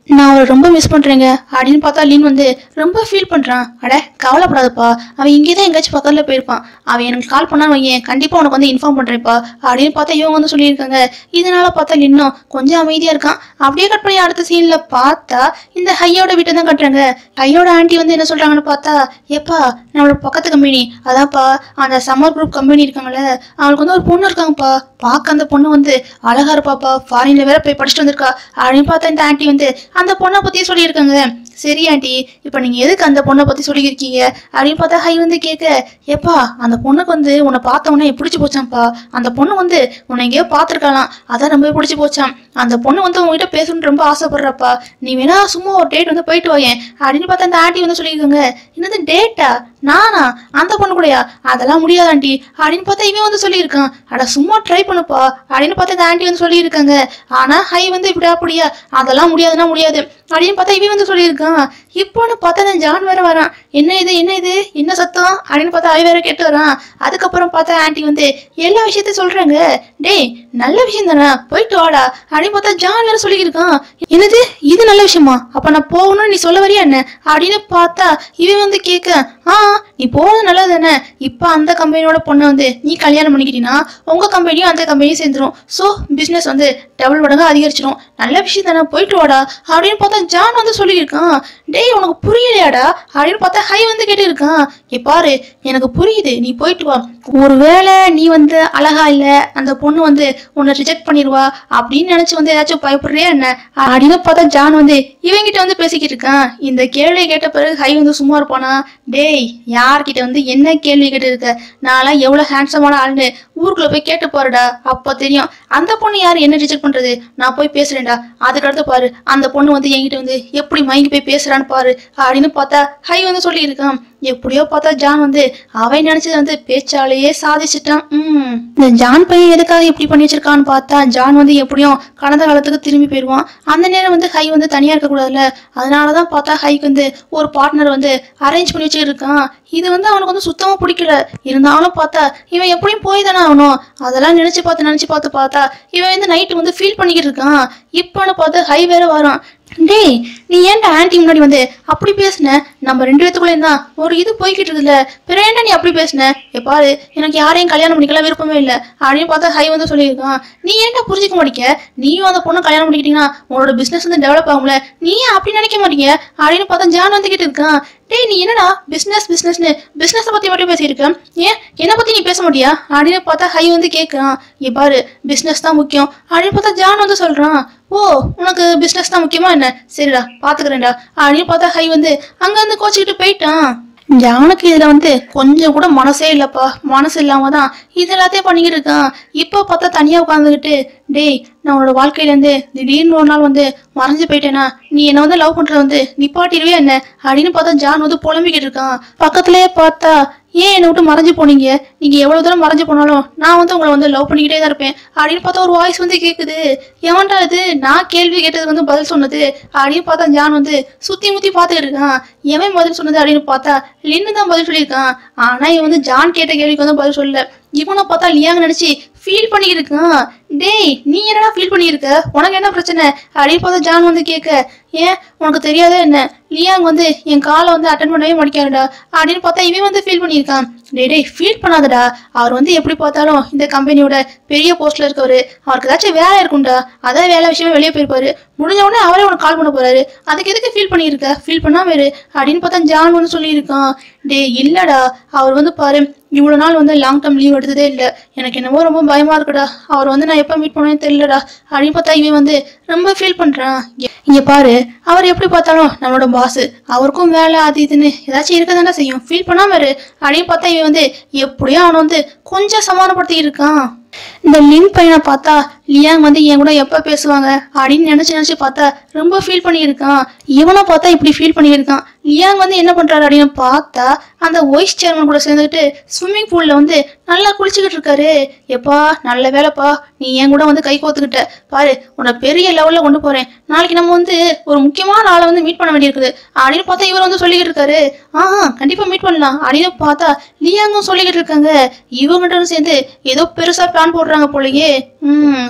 நான் அவரை ரொம்ப மிஸ் பண்றேங்க அப்படின்னு பார்த்தா லின் வந்து ரொம்ப ஃபீல் பண்றான் அட கவலைப்படாதப்பா அவன் இங்கே தான் எங்கேயாச்சும் பக்கத்துல போயிருப்பான் அவன் எனக்கு கால் பண்ணா வையன் கண்டிப்பா உனக்கு வந்து இன்ஃபார்ம் பண்றேன்ப்பா அப்படின்னு பார்த்தா இவங்க வந்து சொல்லியிருக்காங்க இதனால பார்த்தா லின்னும் கொஞ்சம் அமைதியா இருக்கான் அப்படியே கட் பண்ணி அடுத்த சீன்ல பார்த்தா இந்த ஹையோட வீட்டை தான் கட்டுறாங்க ஹையோட ஆண்டி வந்து என்ன சொல்றாங்கன்னு பார்த்தா ஏப்பா நம்மளோட பக்கத்து கம்பெனி அதான்ப்பா அந்த சம்மர் குரூப் கம்பெனி இருக்காங்கல்ல அவங்களுக்கு வந்து ஒரு பொண்ணு இருக்காங்கப்பா பார்க்க அந்த பொண்ணு வந்து அழகா இருப்பாப்பா ஃபாரின்ல வேற போய் படிச்சுட்டு வந்திருக்கா அப்படின்னு பார்த்தா இந்த ஆண்டி வந்து அந்த பொண்ணை பத்தி சொல்லியிருக்காங்க சரி ஆண்டி இப்போ நீங்க எதுக்கு அந்த பொண்ணை பத்தி சொல்லியிருக்கீங்க அப்படின்னு பார்த்தா ஹை வந்து கேட்க ஏப்பா அந்த பொண்ணுக்கு வந்து உன்னை பார்த்த உடனே பிடிச்சி போச்சாம்ப்பா அந்த பொண்ணு வந்து உன்னை எங்கேயோ பார்த்துருக்கலாம் அதான் ரொம்ப பிடிச்சி போச்சாம் அந்த பொண்ணு வந்து உங்ககிட்ட பேசணும்னு ரொம்ப ஆசைப்படுறப்பா நீ வேணா சும்மா ஒரு டேட் வந்து போயிட்டு வாயேன் அப்படின்னு பார்த்தா அந்த ஆண்டி வந்து சொல்லியிருக்காங்க என்னது டேட்டா நானா அந்த பொண்ணு கூடயா அதெல்லாம் முடியாது ஆண்டி அப்படின்னு பார்த்தா இவன் வந்து சொல்லியிருக்கான் அட சும்மா ட்ரை பண்ணுப்பா அப்படின்னு பார்த்தா இந்த ஆண்டி வந்து சொல்லியிருக்காங்க ஆனா ஹை வந்து இப்படி அப்படியா அதெல்லாம் முடியாதுன்னா முடியாது அப்படின்னு பார்த்தா இவன் வந்து சொல்லியிருக்கான் இப்போன்னு பார்த்தா இந்த ஜான் வேற வரான் என்ன இது என்ன இது என்ன சத்தம் அப்படின்னு பார்த்தா அவன் வேற கேட்டு வரான் அதுக்கப்புறம் பார்த்தா ஆண்டி வந்து எல்லா விஷயத்தையும் சொல்றாங்க டேய் நல்ல விஷயம் தானே போயிட்டு வாடா அப்படின்னு பார்த்தா ஜான் வேற சொல்லியிருக்கான் என்னது இது நல்ல விஷயமா அப்ப நான் போகணும்னு நீ சொல்ல வரியா என்ன அப்படின்னு பார்த்தா இவன் வந்து கேட்க ஆ நீ போறது நல்லது தானே இப்ப அந்த கம்பெனியோட பொண்ணை வந்து நீ கல்யாணம் பண்ணிக்கிட்டீங்கன்னா உங்க கம்பெனியும் அந்த கம்பெனியும் சேர்ந்துரும் ஸோ பிசினஸ் வந்து டபுள் மடங்கு அதிகரிச்சிடும் நல்ல விஷயம் தானே போயிட்டு வாடா அப்படின்னு பார்த்தா ஜான் வந்து சொல்லியிருக்கான் டேய் உனக்கு புரியலையாடா அப்படின்னு பார்த்தா ஹை வந்து கேட்டிருக்கான் ஏ பாரு எனக்கு புரியுது நீ போயிட்டு வா ஒருவேளை நீ வந்து அழகா இல்ல அந்த பொண்ணு வந்து உன்னை ரிஜெக்ட் பண்ணிடுவா அப்படின்னு நினைச்சு வந்து ஏதாச்சும் பயப்படுறியா என்ன அப்படின்னு பார்த்தா ஜான் வந்து இவங்கிட்ட வந்து பேசிக்கிட்டு இருக்கான் இந்த கேள்வியை கேட்ட பிறகு ஹை வந்து சும்மா இருப்பானா டேய் யார்கிட்ட வந்து என்ன கேள்வி கேட்டு இருக்க நான்லாம் எவ்வளவு ஹேண்ட்ஸமான ஆளுன்னு ஊருக்குள்ள போய் கேட்டு பாருடா அப்போ தெரியும் அந்த பொண்ணு யார் என்ன ரிஜெக்ட் பண்றது நான் போய் பேசுறேன்டா அதுக்கு அடுத்து பாரு அந்த பொண்ணு வந்து என்கிட்ட வந்து எப்படி மயங்கி போய் பேசுறான்னு பாரு அப்படின்னு பார்த்தா ஹை வந்து சொல்லியிருக்கான் எப்படியோ பார்த்தா ஜான் வந்து அவன் நினைச்சது வந்து பேச்சாலேயே சாதிச்சிட்டான் உம் இந்த ஜான் பையன் எதுக்காக இப்படி பண்ணி வச்சிருக்கான்னு பார்த்தா ஜான் வந்து எப்படியும் கடந்த காலத்துக்கு திரும்பி போயிடுவான் அந்த நேரம் வந்து ஹை வந்து தனியா இருக்கக்கூடாதுல்ல அதனாலதான் பார்த்தா ஹைக்கு வந்து ஒரு பார்ட்னர் வந்து அரேஞ்ச் பண்ணி வச்சுட்டு இருக்கான் இது வந்து அவனுக்கு வந்து சுத்தமா பிடிக்கல இருந்தாலும் பார்த்தா இவன் எப்படியும் போய் தானே ஆகணும் அதெல்லாம் நினைச்சு பார்த்து நினைச்சு பார்த்து பார்த்தா இவன் வந்து நைட்டு வந்து ஃபீல் பண்ணிக்கிட்டு இருக்கான் இப்போன்னு பார்த்து ஹை வேற வரான் டேய் நீ ஏன்டா ஆன்ட்டி முன்னாடி வந்து அப்படி பேசுன நம்ம ரெண்டு பேத்துக்குள்ளே தான் ஒரு இது போய்கிட்டு இருக்குல்ல பிற ஏன்டா நீ அப்படி பேசுன ஏ பாரு எனக்கு யாரையும் கல்யாணம் பண்ணிக்கலாம் விருப்பமே இல்லை அப்படின்னு பார்த்தா ஹை வந்து சொல்லியிருக்கான் நீ ஏன்டா புரிஞ்சிக்க மாட்டீங்க நீயும் அந்த பொண்ணை கல்யாணம் பண்ணிக்கிட்டீங்கன்னா உங்களோட பிசினஸ் வந்து டெவலப் ஆகும்ல நீ ஏன் அப்படி நினைக்க மாட்டீங்க அப்படின்னு பார்த்தா ஜான் வந்து கிட்ட இருக்கான் டேய் நீ என்னடா பிசினஸ் பிசினஸ்னு பிசினஸ் பத்தி மட்டும் பேசியிருக்க ஏன் என்னை பத்தி நீ பேச மாட்டியா அப்படின்னு பார்த்தா ஹை வந்து கேட்கறான் ஏ பாரு பிசினஸ் தான் முக்கியம் அப்படின்னு பார்த்தா ஜான் வந்து சொல்றான் ஓ உனக்கு பிசினஸ் தான் முக்கியமா என்ன சரிடா பாத்துக்கிறேன்டா அப்படின்னு பார்த்தா ஹை வந்து அங்க இருந்து கோச்சிக்கிட்டு போயிட்டான் ஜானுக்கு இதுல வந்து கொஞ்சம் கூட மனசே இல்லப்பா மனசு இல்லாம தான் இது எல்லாத்தையும் பண்ணிக்கிட்டு இருக்கான் இப்போ பார்த்தா தனியா உட்காந்துக்கிட்டு டேய் நான் உன்னோட வாழ்க்கையில இருந்து திடீர்னு ஒரு நாள் வந்து மறைஞ்சு போயிட்டேனா நீ என்ன வந்து லவ் பண்றது வந்து நிப்பாட்டிடுவே என்ன அப்படின்னு பார்த்தா ஜான் வந்து புலம்பிக்கிட்டு இருக்கான் பக்கத்துலயே பார்த்தா ஏன் என்னை விட்டு மறைஞ்சு போனீங்க நீங்க எவ்வளவு தூரம் மறைஞ்சு போனாலும் நான் வந்து உங்களை வந்து லவ் பண்ணிக்கிட்டே தான் இருப்பேன் அப்படின்னு பார்த்தா ஒரு வாய்ஸ் வந்து கேக்குது எவன்டா இது நான் கேள்வி கேட்டது வந்து பதில் சொன்னது அப்படின்னு பார்த்தா ஜான் வந்து சுத்தி முத்தி பார்த்துக்கிட்டு இருக்கான் எவன் பதில் சொன்னது அப்படின்னு பார்த்தா லின்னு தான் பதில் சொல்லியிருக்கான் ஆனா இவன் வந்து ஜான் கேட்ட கேள்விக்கு வந்து பதில் சொல்லல இவனை பார்த்தா லியாங்க நினைச்சு ஃபீல் பண்ணிக்கிட்டு இருக்கான் டேய் நீ என்னடா ஃபீல் பண்ணியிருக்க உனக்கு என்ன பிரச்சனை அப்படின்னு பார்த்தா ஜான் வந்து கேட்க ஏன் உனக்கு தெரியாதா என்ன லியாங் வந்து என் காலை வந்து அட்டன் பண்ணவே மாட்டேங்காருடா அப்படின்னு பார்த்தா இவன் வந்து ஃபீல் பண்ணியிருக்கான் டேய் டேய் ஃபீல் பண்ணாதடா அவர் வந்து எப்படி பார்த்தாலும் இந்த கம்பெனியோட பெரிய போஸ்ட்ல இருக்கவரு அவருக்கு ஏதாச்சும் வேலை இருக்கும்டா அதான் வேலை விஷயமா வெளியே போயிருப்பாரு முடிஞ்ச உடனே அவரே உனக்கு கால் பண்ண போறாரு அதுக்கு எதுக்கு ஃபீல் பண்ணியிருக்க ஃபீல் பண்ணாம இரு அப்படின்னு பார்த்தா ஜான் வந்து சொல்லியிருக்கான் டேய் இல்லடா அவர் வந்து பாரு இவ்வளோ நாள் வந்து லாங் டேர்ம் லீவ் எடுத்ததே இல்லை எனக்கு என்னமோ ரொம்ப பயமா இருக்குடா அவர் வந்து நான் எப்போ மீட் பண்ணுவேன்னு தெரியலடா அப்படின்னு பார்த்தா இவன் வந்து ரொம்ப ஃபீல் பண்றான் இங்க- இங்க பாரு அவர் எப்படி பார்த்தாலும் நம்மளோட பாஸ் அவருக்கும் வேலை அது இதுன்னு ஏதாச்சும் இருக்க தானே செய்யும் ஃபீல் பண்ணாம இரு அப்படின்னு பார்த்தா இவன் வந்து எப்படியோ அவனை வந்து கொஞ்சம் சமாதானப்படுத்தி இருக்கான் இந்த லின் பையனை பார்த்தா லியாங் வந்து என் கூட எப்போ பேசுவாங்க அப்படின்னு நினைச்சு நினைச்சு பார்த்தா ரொம்ப ஃபீல் பண்ணியிருக்கான் இவனை பார்த்தா இப்படி ஃபீல் பண்ணியிருக்கான் லியாங் வந்து என்ன பண்றாரு அப்படின்னு பார்த்தா அந்த வைஸ் சேர்மன் கூட சேர்ந்துக்கிட்டு ஸ்விம்மிங் பூல்ல வந்து நல்லா குளிச்சுக்கிட்டு இருக்காரு எப்பா நல்ல வேலைப்பா நீ என் கூட வந்து கை கோத்துக்கிட்ட பாரு உன்னை பெரிய லெவல்ல கொண்டு போறேன் நாளைக்கு நம்ம வந்து ஒரு முக்கியமான ஆளை வந்து மீட் பண்ண வேண்டியிருக்குது அப்படின்னு பார்த்தா இவர் வந்து சொல்லிக்கிட்டு இருக்காரு ஆ கண்டிப்பா மீட் பண்ணலாம் அப்படின்னு பார்த்தா லியாங்கும் சொல்லிக்கிட்டு இருக்காங்க இவங்கிட்ட சேர்ந்து ஏதோ பெருசா பிளான் போடுறாங்க போலயே ம்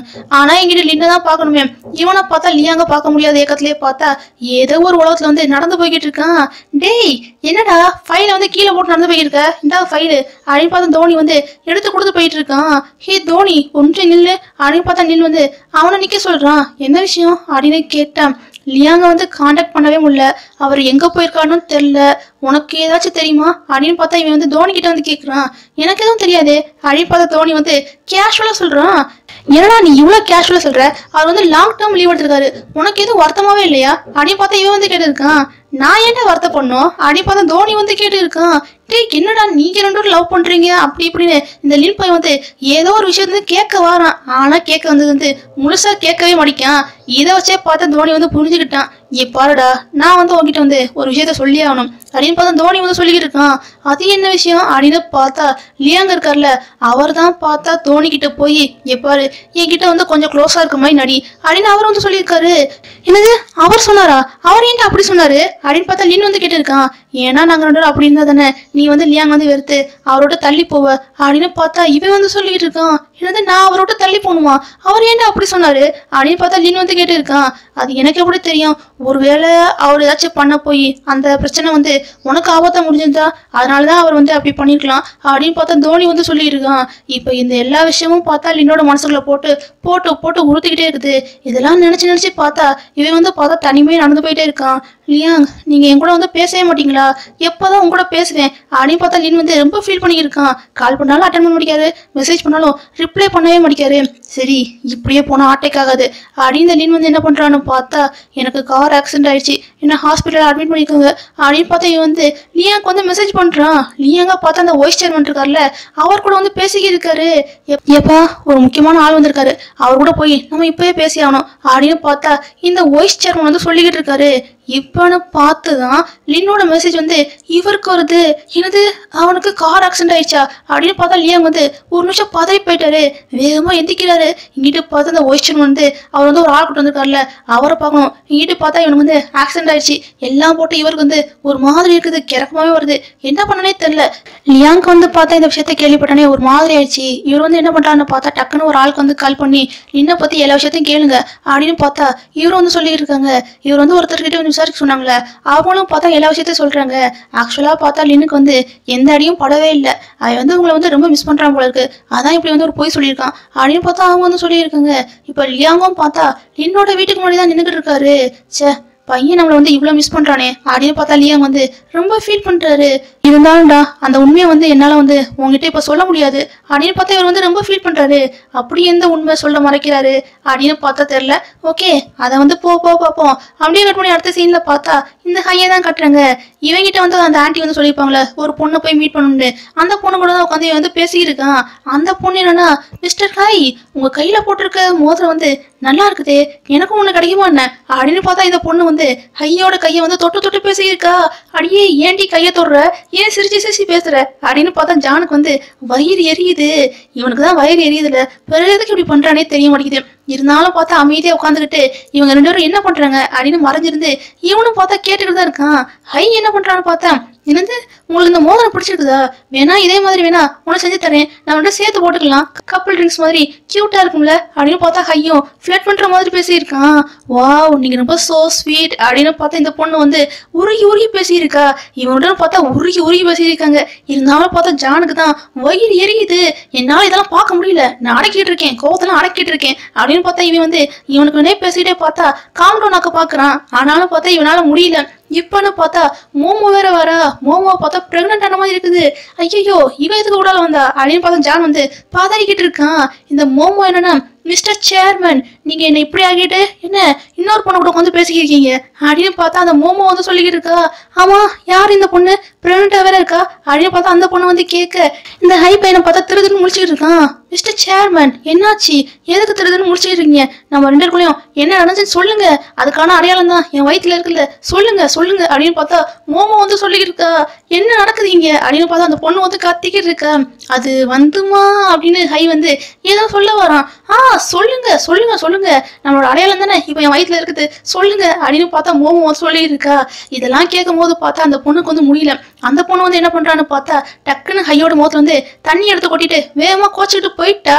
ஆனா எங்கிட்ட லின்னை தான் பார்க்கணுமே இவனை பார்த்தா லியாங்க பார்க்க முடியாத ஏக்கத்திலேயே பார்த்தா ஏதோ ஒரு உலகத்துல வந்து நடந்து போய்கிட்டு இருக்கான் டேய் என்னடா ஃபைல வந்து கீழே போட்டு நடந்து போய்கிட்டு இருக்க இந்த ஃபைலு அப்படின்னு பார்த்தா தோனி வந்து எடுத்து கொடுத்து போயிட்டு இருக்கான் ஹே தோனி ஒன்று நில்லு அப்படின்னு பார்த்தா நில் வந்து அவனை நிக்க சொல்றான் என்ன விஷயம் அப்படின்னு கேட்டான் லியாங்க வந்து காண்டாக்ட் பண்ணவே முடியல அவர் எங்க போயிருக்காருன்னு தெரியல உனக்கு ஏதாச்சும் தெரியுமா அப்படின்னு பார்த்தா இவன் வந்து தோனி கிட்ட வந்து கேக்குறான் எனக்கு எதுவும் தெரியாது அப்படின்னு பார்த்தா தோனி வந்து கேஷுவலா சொல்றான் என்னடா நீ இவ்வளவு கேஷுவலா சொல்ற அவர் வந்து லாங் டேர்ம் லீவ் எடுத்திருக்காரு உனக்கு எதுவும் வருத்தமாவே இல்லையா அப்படின்னு பார்த்தா இவன் வந்து கேட்டிருக்கான் நான் ஏன்டா வருத்தம் பண்ணோம் அப்படின்னு பார்த்தா தோனி வந்து கேட்டு இருக்கான் டேய் என்னடா நீங்க ரெண்டு பேரும் லவ் பண்றீங்க அப்படி இப்படின்னு இந்த லின் பையன் வந்து ஏதோ ஒரு விஷயத்த வந்து கேட்க வாரான் ஆனா கேட்க வந்தது வந்து முழுசா கேட்கவே மாட்டிக்கான் இதை வச்சே பார்த்தா தோனி வந்து புரிஞ்சுக்கிட்டான் ஏ பாருடா நான் வந்து உன்கிட்ட வந்து ஒரு விஷயத்த சொல்லி ஆகணும் அப்படின்னு பார்த்தா தோனி வந்து சொல்லிக்கிட்டு இருக்கான் அது என்ன விஷயம் அப்படின்னு பார்த்தா லியாங்க இருக்கார்ல அவர் தான் பார்த்தா தோனி கிட்ட போய் எப்பாரு என்கிட்ட வந்து கொஞ்சம் க்ளோஸா இருக்க மாதிரி நடி அப்படின்னு அவர் வந்து சொல்லியிருக்காரு என்னது அவர் சொன்னாரா அவர் ஏன்டா அப்படி சொன்னாரு அப்படின்னு பார்த்தா லின் வந்து கேட்டிருக்கான் ஏன்னா நாங்க ரெண்டு பேரும் அப்படி இருந்தா தானே நீ வந்து லியாங்க வந்து வெறுத்து அவரோட தள்ளி போவ அப்படின்னு பார்த்தா இவன் வந்து சொல்லிட்டு இருக்கான் என்னது நான் அவரோட தள்ளி போகணுமா அவர் ஏன்டா அப்படி சொன்னாரு அப்படின்னு பார்த்தா லின் வந்து கேட்டு இருக்கான் அது எனக்கு எப்படி தெரியும் ஒருவேளை அவர் ஏதாச்சும் பண்ண போய் அந்த பிரச்சனை வந்து உனக்கு ஆபத்தா முடிஞ்சிருந்தா அதனாலதான் அவர் வந்து அப்படி பண்ணிருக்கலாம் அப்படின்னு பார்த்தா தோனி வந்து சொல்லியிருக்கான் இப்போ இந்த எல்லா விஷயமும் பார்த்தா லின்னோட மனசுக்குள்ள போட்டு போட்டு போட்டு உறுத்திக்கிட்டே இருக்குது இதெல்லாம் நினைச்சு நினைச்சு பார்த்தா இவன் வந்து பார்த்தா தனிமையை நடந்து போயிட்டே இருக்கான் லியாங் நீங்க என் கூட வந்து பேசவே மாட்டீங்களா எப்போதான் உங்க கூட பேசுவேன் அப்படின்னு பார்த்தா லின் வந்து ரொம்ப ஃபீல் பண்ணியிருக்கான் கால் பண்ணாலும் அட்டன் பண்ண மாட்டேங்காரு மெசேஜ் பண்ணாலும் ரிப்ளை பண்ணவே மாட்டேங்காரு சரி இப்படியே போனா ஆட்டைக்கு ஆகாது அப்படின்னு இந்த லின் வந்து என்ன பண்றான்னு பார்த்தா எனக்கு கார் ஆக்சிடென்ட் ஆயிடுச்சு என்ன ஹாஸ்பிட்டல் அட்மிட் பண்ணிருக்காங்க அப்படின்னு பார்த்தா இவன் வந்து லியாங்க்கு வந்து மெசேஜ் பண்றான் லியாங்க பார்த்தா அந்த வைஸ் சேர்மன் இருக்கார்ல அவர் கூட வந்து பேசிக்கிட்டு இருக்காரு எப்- ஏப்பா ஒரு முக்கியமான ஆள் வந்திருக்காரு அவர் கூட போய் நம்ம இப்பவே பேசி ஆகணும் அப்படின்னு பார்த்தா இந்த வைஸ் சேர்மன் வந்து சொல்லிக்கிட்டு இருக்காரு இப்பன்னு பார்த்து தான் லின்னோட மெசேஜ் வந்து இவருக்கு வருது என்னது அவனுக்கு கார் ஆக்சிடென்ட் ஆயிடுச்சா அப்படின்னு பார்த்தா லியாங் வந்து ஒரு நிமிஷம் பதறி போயிட்டாரு வேகமா எந்திக்கிறாரு இங்கிட்டு பார்த்தா அந்த ஒய்ச்சன் வந்து அவர் வந்து ஒரு ஆள் கூட்டு வந்திருக்காருல்ல அவரை பார்க்கணும் இங்கிட்டு பார்த்தா இவனுக்கு வந்து ஆக்சிடென்ட் ஆயிடுச்சு எல்லாம் போட்டு இவருக்கு வந்து ஒரு மாதிரி இருக்குது கிறக்கமாவே வருது என்ன பண்ணனே தெரியல லியாங்க்கு வந்து பார்த்தா இந்த விஷயத்த கேள்விப்பட்டானே ஒரு மாதிரி ஆயிடுச்சு இவர் வந்து என்ன பண்றாருன்னு பார்த்தா டக்குன்னு ஒரு ஆளுக்கு வந்து கால் பண்ணி லின்னை பத்தி எல்லா விஷயத்தையும் கேளுங்க அப்படின்னு பார்த்தா இவர் வந்து சொல்லிட்டு இருக்காங்க இவர் வந்து ஒருத்தர்கிட்ட வந்து விசாரிக்க சொன்னாங்களே அவங்களும் பார்த்தா எல்லா விஷயத்தையும் சொல்றாங்க ஆக்சுவலா பார்த்தா லின்னுக்கு வந்து எந்த அடியும் படவே இல்லை அவன் வந்து உங்களை வந்து ரொம்ப மிஸ் பண்றான் போல இருக்கு அதான் இப்படி வந்து ஒரு பொய் சொல்லியிருக்கான் அப்படின்னு பார்த்தா அவங்க வந்து சொல்லியிருக்காங்க இப்ப லியாங்கும் பார்த்தா லின்னோட வீட்டுக்கு முன்னாடி தான் நின்றுட்டு இருக்காரு ச்சே பையன் நம்மளை வந்து இவ்வளோ மிஸ் பண்றானே அப்படின்னு பார்த்தா லியாங் வந்து ரொம்ப ஃபீல் பண்றாரு இருந்தாலும்டா அந்த உண்மையை வந்து என்னால வந்து உங்ககிட்ட இப்ப சொல்ல முடியாது அப்படின்னு பார்த்தா இவர் வந்து ரொம்ப ஃபீல் பண்றாரு அப்படி எந்த உண்மை சொல்ல மறைக்கிறாரு அப்படின்னு பார்த்தா தெரியல ஓகே அதை வந்து போ போ பார்ப்போம் அப்படியே கட் பண்ணி அடுத்த சீன்ல பார்த்தா இந்த ஹையை தான் கட்டுறாங்க இவங்கிட்ட வந்து அந்த ஆண்டி வந்து சொல்லியிருப்பாங்களே ஒரு பொண்ணை போய் மீட் பண்ணணும்னு அந்த பொண்ணு கூட தான் உட்காந்து இவன் வந்து பேசிக்கிட்டு இருக்கான் அந்த பொண்ணு என்னன்னா மிஸ்டர் ஹாய் உங்க கையில போட்டிருக்க மோதிரம் வந்து நல்லா இருக்குதே எனக்கும் ஒண்ணு கிடைக்குமா என்ன அப்படின்னு பார்த்தா இந்த பொண்ணு வந்து ஹையோட கையை வந்து தொட்டு தொட்டு பேசியிருக்கா அடியே ஏன்டி கையை தொடுற ஏன் சிரிச்சு சிரிச்சு பேசுற அப்படின்னு பார்த்தா ஜானுக்கு வந்து வயிறு எரியுது இவனுக்கு தான் வயிறு எரியுதுல பிறகு எதுக்கு இப்படி பண்றானே தெரிய மாட்டேங்குது இருந்தாலும் பார்த்தா அமைதியா உட்காந்துக்கிட்டு இவங்க ரெண்டு பேரும் என்ன பண்றாங்க அப்படின்னு மறைஞ்சிருந்து இவனும் பார்த்தா கேட்டுக்கிட்டு தான் இருக்கான் ஹை என்ன பண்றான்னு பார்த்தா என்னது உங்களுக்கு இந்த மோதிரம் பிடிச்சிருக்குதா வேணா இதே மாதிரி வேணா உனக்கு செஞ்சு தரேன் நான் மட்டும் சேர்த்து போட்டுக்கலாம் கப்பல் ட்ரிங்க்ஸ் மாதிரி கியூட்டா இருக்கும்ல அப்படின்னு பார்த்தா ஹையும் ஃபிளட் பண்ற மாதிரி பேசியிருக்கான் வாவ் நீங்க ரொம்ப சோ ஸ்வீட் அப்படின்னு பார்த்தா இந்த பொண்ணு வந்து உருகி உருகி பேசியிருக்கா இவனுடன் பார்த்தா உருகி உருகி பேசியிருக்காங்க இருந்தாலும் பார்த்தா ஜானுக்கு தான் வயிறு எரியுது என்னால இதெல்லாம் பார்க்க முடியல நான் அடக்கிட்டு இருக்கேன் கோவத்தெல்லாம் அடக்கிட்டு இருக்கேன் அப்படின்னு பார்த்தா இவன் வந்து இவனுக்கு வேணே பேசிட்டே பார்த்தா காம் டவுன் ஆக்க பாக்குறான் ஆனாலும் பார்த்தா இவனால முடியல இப்பன்னு பார்த்தா மோமோ வேற வரா மோமோ பார்த்தா பிரெக்னென்ட் ஆன மாதிரி இருக்குது ஐயோ இவன் எதுக்கு விடால வந்தா அப்படின்னு பார்த்தா ஜான் வந்து பாதாடிக்கிட்டு இருக்கான் இந்த மோமோ என்னன்னா மிஸ்டர் சேர்மன் நீங்க என்ன இப்படி ஆகிட்டு என்ன இன்னொரு பொண்ணு கூட உட்காந்து பேசிக்கிருக்கீங்க அப்படின்னு பார்த்தா அந்த மோமோ வந்து சொல்லிக்கிட்டு இருக்கா ஆமா யார் இந்த பொண்ணு பிரெக்னெண்டா வேற இருக்கா அப்படின்னு பார்த்தா அந்த பொண்ணு வந்து கேட்க இந்த ஹை பையனை பார்த்தா திருதுன்னு முடிச்சுக்கிட்டு இருக்கான் மிஸ்டர் சேர்மன் என்னாச்சு எதுக்கு திருதுன்னு முடிச்சுக்கிட்டு இருக்கீங்க நம்ம ரெண்டு பேருக்குள்ளயும் என்ன நடந்துச்சுன்னு சொல்லுங்க அதுக்கான அடையாளம் தான் என் வயித்துல இருக்குல்ல சொல்லுங்க சொல்லுங்க அப்படின்னு பார்த்தா மோமோ வந்து சொல்லிக்கிட்டு இருக்கா என்ன நடக்குது இங்க அப்படின்னு பார்த்தா அந்த பொண்ணு வந்து கத்திக்கிட்டு இருக்கா அது வந்துமா அப்படின்னு ஹை வந்து ஏதோ சொல்ல வரான் ஆ சொல்லுங்க சொல்லுங்க சொல்லுங்க நம்மளோட அடையாளம் தானே இப்போ என் வயித்துல இருக்குது சொல்லுங்க அப்படின்னு பார்த்தா மோமோ வந்து சொல்லிட்டு இருக்கா இதெல்லாம் கேட்கும் போது பார்த்தா அந்த பொண்ணுக்கு வந்து முடியல அந்த பொண்ணு வந்து என்ன பண்றான்னு பார்த்தா டக்குன்னு ஹையோட முகத்துல வந்து தண்ணி எடுத்து கொட்டிட்டு வேகமா கோச்சிக்கிட்டு போயிட்டா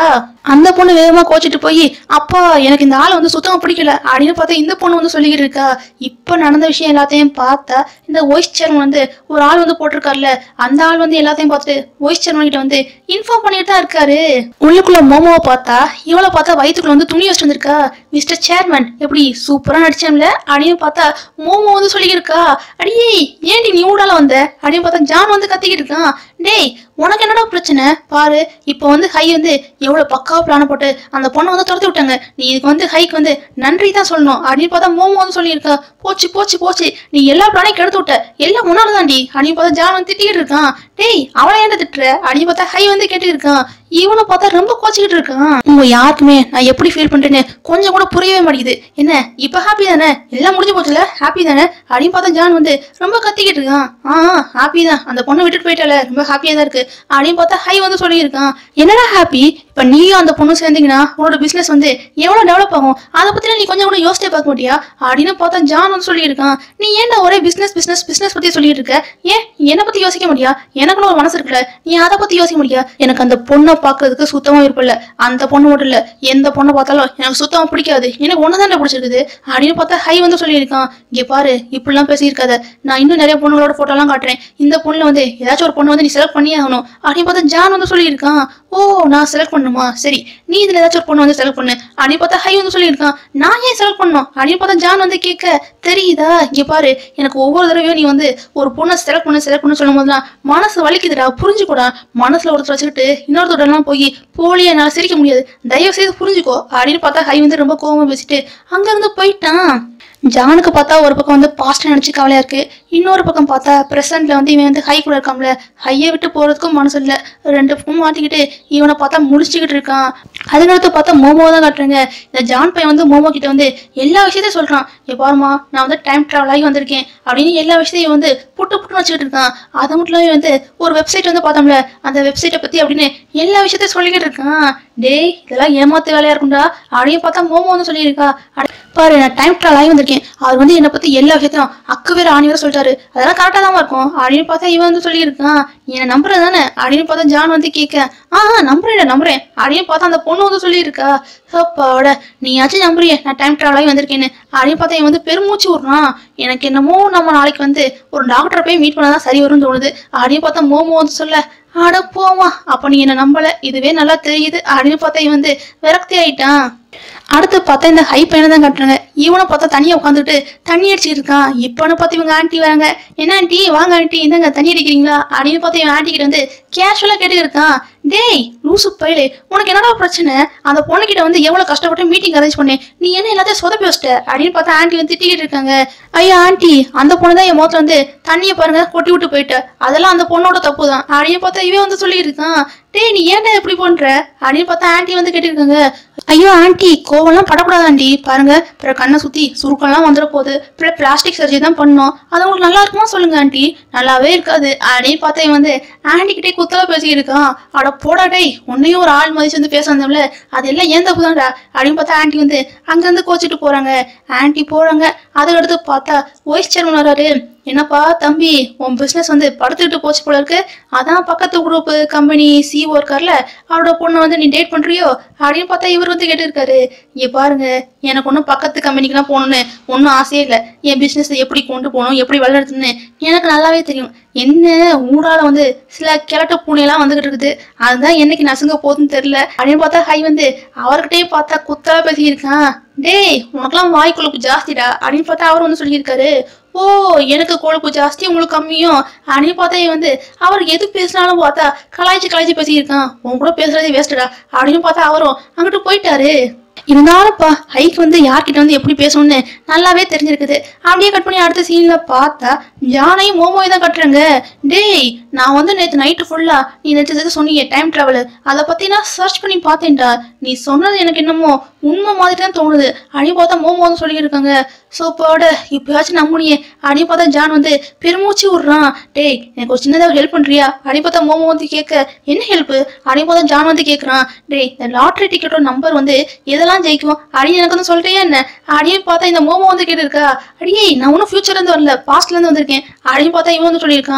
அந்த பொண்ணு வேகமா கோச்சிட்டு போய் அப்பா எனக்கு இந்த ஆளை வந்து சுத்தமா பிடிக்கல அப்படின்னு பார்த்தா இந்த பொண்ணு வந்து சொல்லிக்கிட்டு இருக்கா இப்ப நடந்த விஷயம் எல்லாத்தையும் பார்த்தா இந்த ஒய்ஸ் சேர்மன் வந்து ஒரு ஆள் வந்து போட்டிருக்காருல்ல அந்த ஆள் வந்து எல்லாத்தையும் பார்த்துட்டு ஒய்ஸ் சேர்மன் கிட்ட வந்து இன்ஃபார்ம் பண்ணிட்டு தான் இருக்காரு உள்ளுக்குள்ள மோமோவை பார்த்தா இவளை பார்த்தா வயிற்றுக்குள்ள வந்து துணி வச்சுட்டு வந்திருக்கா மிஸ்டர் சேர்மன் எப்படி சூப்பரா நடிச்சேன்ல அப்படின்னு பார்த்தா மோமோ வந்து சொல்லிக்கிட்டு இருக்கா அடியே ஏன்டி நீ ஊடால வந்த அப்படின்னு பார்த்தா ஜான் வந்து கத்திக்கிட்டு இருக்கான் டேய் உனக்கு என்னடா பிரச்சனை பாரு இப்போ வந்து ஹை வந்து எவ்வளவு பக்காவா பிளான போட்டு அந்த பொண்ணை வந்து துரத்தி விட்டாங்க நீ இதுக்கு வந்து ஹைக்கு வந்து நன்றி தான் சொல்லணும் அப்படின்னு பார்த்தா மோமோ வந்து சொல்லியிருக்கா போச்சு போச்சு போச்சு நீ எல்லா பிளானையும் கெடுத்து விட்ட எல்லாம் முன்னால தாண்டி அப்படின்னு பார்த்தா ஜான் வந்து திட்டிக்கிட்டு இருக்கான் டேய் அவளை ஏன்டா திட்டுற அப்படின்னு பார்த்தா ஹை வந்து கேட்டுட்டு இருக்கான் இவனை பார்த்தா ரொம்ப கோச்சிக்கிட்டு இருக்கான் உங்க யாருக்குமே நான் எப்படி ஃபீல் பண்றேன்னு கொஞ்சம் கூட புரியவே மாட்டேங்குது என்ன இப்ப ஹாப்பி தானே எல்லாம் முடிஞ்சு போச்சுல ஹாப்பி தானே அப்படின்னு பார்த்தா ஜான் வந்து ரொம்ப கத்திக்கிட்டு இருக்கான் ஆ ஹாப்பி தான் அந்த பொண்ணை விட்டுட்டு போயிட்டால ரொம்ப ஹாப்பியா தான் இருக்கு அப்படின்னு பார்த்தா ஹை வந்து சொல்லியிருக்கான் என்னடா ஹாப்பி இப்ப நீயும் அந்த பொண்ணும் சேர்ந்தீங்கன்னா உன்னோட பிசினஸ் வந்து எவ்வளவு டெவலப் ஆகும் அதை பத்தி நீ கொஞ்சம் கூட யோசிச்சே பார்க்க மாட்டியா அப்படின்னு பார்த்தா ஜான் வந்து சொல்லியிருக்கான் நீ ஏன்டா ஒரே பிசினஸ் பிசினஸ் பிசினஸ் பத்தி சொல்லிட்டு இருக்க ஏன் என்னை பத்தி யோசிக்க முடியா எனக்குன்னு ஒரு மனசு இருக்குல்ல நீ அதை பத்தி யோசிக்க முடியா எனக்கு அந்த பொண்ணை பார்க்கறதுக்கு சுத்தமா விருப்பம் இல்ல அந்த பொண்ணு மட்டும் இல்ல எந்த பொண்ணை பார்த்தாலும் எனக்கு சுத்தமா பிடிக்காது எனக்கு ஒண்ணுதான் பிடிச்சிருக்குது அப்படின்னு பார்த்தா ஹை வந்து சொல்லியிருக்கான் இங்க பாரு இப்படிலாம் பேசியிருக்காத நான் இன்னும் நிறைய பொண்ணுங்களோட போட்டோ எல்லாம் காட்டுறேன் இந்த பொண்ணுல வந்து ஏதாச்சும் ஒரு பொண்ணு வந்து நீ செலக்ட் பண்ணியே ஆகணும் அப்படின்னு பார்த்தா ஜான் வந்து சொல்லியிருக்கான் ஓ நான் செலக்ட் பண்ணணுமா சரி நீ இதுல ஏதாச்சும் ஒரு பொண்ணு வந்து செலக்ட் பண்ணு அப்படின்னு பார்த்தா ஹை வந்து சொல்லியிருக்கான் நான் ஏன் செலக்ட் பண்ணணும் அப்படின்னு பார்த்தா ஜான் வந்து கேட்க தெரியுதா இங்க பாரு எனக்கு ஒவ்வொரு தடவையும் நீ வந்து ஒரு பொண்ணை செலக்ட் பண்ணு செலக்ட் பண்ணு சொல்லும் போதுலாம் மனசு வலிக்குதுடா புரிஞ்சுக்கூடா மனசுல ஒருத்தர் வச்சுக்கிட்டு இன்னொருத்தர் எல்லாம் போய் போலியா என்னால சிரிக்க முடியாது தயவு செய்து புரிஞ்சுக்கோ அப்படின்னு பார்த்தா ஹை வந்து ரொம்ப கோவமா பேசிட்டு அங்க இருந்து போயிட்டான் ஜானுக்கு பார்த்தா ஒரு பக்கம் வந்து பாஸ்ட் நினைச்சு கவலையா இருக்கு இன்னொரு பக்கம் பார்த்தா பிரசன்ட்ல வந்து இவன் வந்து ஹை கூட இருக்கான்ல ஹையை விட்டு போறதுக்கும் மனசு இல்ல ரெண்டு ஃபோன் மாட்டிக்கிட்டு இவனை பார்த்தா முடிச்சுக்கிட்டு இருக்கான் அதுக்கடுத்து பார்த்தா மோமோ தான் காட்டுறாங்க இந்த ஜான் பையன் வந்து மோமோ கிட்ட வந்து எல்லா விஷயத்தையும் சொல்றான் "இங்க பாரும்மா நான் வந்து டைம் டிராவல் ஆகி வந்திருக்கேன் அப்படின்னு எல்லா விஷயத்தையும் வந்து புட்டு புட்டு வச்சுக்கிட்டு இருக்கான் அது மட்டும் இல்லாம வந்து ஒரு வெப்சைட் வந்து பார்த்தோம்ல அந்த வெப்சைட்டை பத்தி அப்படின்னு எல்லா விஷயத்தையும் சொல்லிக்கிட்டு இருக்கான் டேய் இதெல்லாம் ஏமாத்து வேலையா இருக்கும்டா அப்படின்னு பார்த்தா மோமோ வந்து சொல்லியிருக்கா அட, பாரு நான் டைம் ட்ராவல் ஆகி வந்திருக்கேன் அவர் வந்து என்னை பத்தி எல்லா விஷயத்தையும் அக்கு வேற ஆணி வேற சொல்லிட்டாரு அதெல்லாம் கரெக்டாக தான் இருக்கும் அப்படின்னு பார்த்தா இவன் வந்து சொல்லியிருக்கான் என்னை நம்புறது தானே அப்படின்னு பார்த்தா ஜான் வந்து கேட்க ஆ ஆ, நம்புறேன் நம்புறேன் அப்படின்னு பார்த்தா அந்த பொண்ணு வந்து சொல்லியிருக்கா அப்பாவோட நீயாச்சும் நம்புறியே நான் டைம் ட்ராவல் ஆகி வந்திருக்கேன்னு அப்படின்னு பார்த்தா இவன் வந்து பெருமூச்சு விடுறான் எனக்கு என்னமோ நம்ம நாளைக்கு வந்து ஒரு டாக்டரை போய் மீட் பண்ணாதான் சரி வரும்னு தோணுது அப்படின்னு பார்த்தா மோமோ வந்து சொல்ல அட போமா அப்ப நீ என்ன நம்பல இதுவே நல்லா தெரியுது அப்படின்னு பார்த்தா இவன் வந்து விரக்தி ஆயிட்டான் அடுத்து பார்த்தா இந்த ஹை பையனை தான் கட்டுறாங்க இவனை பார்த்தா தனியா உட்காந்துட்டு தண்ணி அடிச்சிட்டு இருக்கான் இப்போன்னு பார்த்து இவங்க ஆண்டி வராங்க என்ன ஆண்டி வாங்க ஆண்டி இந்தாங்க தண்ணி அடிக்கிறீங்களா அப்படின்னு பார்த்து இவன் ஆண்டி கிட்ட வந்து கேஷுவலா கேட்டு இருக்கான் டேய் லூசு பயிலே உனக்கு என்னடா பிரச்சனை அந்த பொண்ணுகிட்ட வந்து எவ்வளவு கஷ்டப்பட்டு மீட்டிங் அரேஞ்ச் பண்ணேன் நீ என்ன எல்லாத்தையும் சொதப்பி வச்சிட்ட அப்படின்னு பார்த்தா ஆண்டி வந்து திட்டிக்கிட்டு இருக்காங்க ஐயா ஆண்டி அந்த பொண்ணு தான் என் முகத்துல வந்து தண்ணியை பாருங்க கொட்டி விட்டு போயிட்ட அதெல்லாம் அந்த பொண்ணோட தப்பு தான் அப்படின்னு பார்த்தா இவன் வந்து சொல்லிட்டு இருக்கான் டேய் நீ ஏன்டா இப்படி பண்ற அப்படின்னு பார்த்தா ஆண்டி வந்து கேட்டிருக்காங்க ஐயோ ஆண்டி கோவம்லாம் படக்கூடாது ஆண்டி பாருங்க அப்புறம் கண்ணை சுத்தி சுருக்கம்லாம் வந்துட போகுது அப்புறம் பிளாஸ்டிக் சர்ஜரி தான் பண்ணோம் அது உங்களுக்கு நல்லா இருக்குமா சொல்லுங்க ஆண்டி நல்லாவே இருக்காது அப்படின்னு பார்த்தா இவன் வந்து ஆண்டி கிட்டே குத்தலா பேசிக்கிட்டு இருக்கான் அட போடா டேய் உன்னையும் ஒரு ஆள் மதிச்சு வந்து பேச வந்தோம்ல அதெல்லாம் ஏன் தப்பு தான்டா அப்படின்னு பார்த்தா ஆண்டி வந்து அங்கேருந்து கோச்சிட்டு போறாங்க ஆண்டி போறாங்க அதுக்கடுத்து பார்த்தா ஒய்ஸ் சேர்மன் வராரு என்னப்பா தம்பி உன் பிஸ்னஸ் வந்து படுத்துக்கிட்டு போச்சு போல இருக்கு அதான் பக்கத்து குரூப் கம்பெனி சிஓ இருக்கார்ல அவரோட பொண்ணை வந்து நீ டேட் பண்றியோ அப்படின்னு பார்த்தா இவர் வந்து கேட்டிருக்காரு இங்க பாருங்க எனக்கு ஒன்றும் பக்கத்து கம்பெனிக்கெல்லாம் போகணும்னு ஒன்றும் ஆசையே இல்லை என் பிஸ்னஸ் எப்படி கொண்டு போகணும் எப்படி வளர்த்துன்னு எனக்கு நல்லாவே தெரியும் என்ன ஊடால வந்து சில கிழட்டு பூனையெல்லாம் வந்துகிட்டு இருக்குது அதுதான் என்னைக்கு நசுங்க போகுதுன்னு தெரியல அப்படின்னு பார்த்தா ஹை வந்து அவர்கிட்டயே பார்த்தா குத்தலா பேசியிருக்கான் டேய் உனக்கெல்லாம் வாய் கொழுப்பு ஜாஸ்திடா அப்படின்னு பார்த்தா அவர் வந்து சொல்லியிருக்காரு ஓ எனக்கு கொழுப்பு ஜாஸ்தி உங்களுக்கு கம்மியும் அப்படின்னு பார்த்தா இவன் வந்து அவர் எது பேசினாலும் பார்த்தா கலாய்ச்சி கலாய்ச்சி பேசியிருக்கான் உன் கூட பேசுறதே வேஸ்டடா அப்படின்னு பார்த்தா அவரும் அங்கிட்டு போயிட்டாரு இருந்தாலும்ப்பா ஹைக் வந்து யார்கிட்ட வந்து எப்படி பேசணும்னு நல்லாவே தெரிஞ்சிருக்குது அப்படியே கட் பண்ணி அடுத்த சீன்ல பார்த்தா ஜானையும் மோமோயை தான் கட்டுறாங்க டேய் நான் வந்து நேற்று நைட்டு ஃபுல்லா நீ நேற்று சொன்னீங்க டைம் டிராவல் அதை பத்தி நான் சர்ச் பண்ணி பார்த்தேன்டா நீ சொன்னது எனக்கு என்னமோ உண்மை மாதிரி தான் தோணுது அப்படின்னு பார்த்தா மோமோ வந்து சொல்லியிருக்காங்க சூப்பரோட இப்பயாச்சும் நம்புனியே அப்படின்னு பார்த்தா ஜான் வந்து பெருமூச்சு விடுறான் டேய் எனக்கு ஒரு சின்னதாக ஹெல்ப் பண்றியா அப்படின்னு பார்த்தா மோமோ வந்து கேட்க என்ன ஹெல்ப் அப்படின்னு பார்த்தா ஜான் வந்து கேட்குறான் டேய் இந்த லாட்ரி டிக்கெட்டோட நம்பர் வந்து எதெல்லாம் ஜெயிக்கும் அப்படின்னு எனக்கு வந்து சொல்றியா என்ன அப்படின்னு பார்த்தா இந்த மோமோ வந்து கேட்டிருக்கா அடியே நான் ஒன்றும் ஃபியூச்சர்ல இருந்து வரல பாஸ்ட்ல இருந்து வந்திருக்கேன் அப்படின்னு பார்த்தா இவன் வந்து சொல்லியிருக்கான்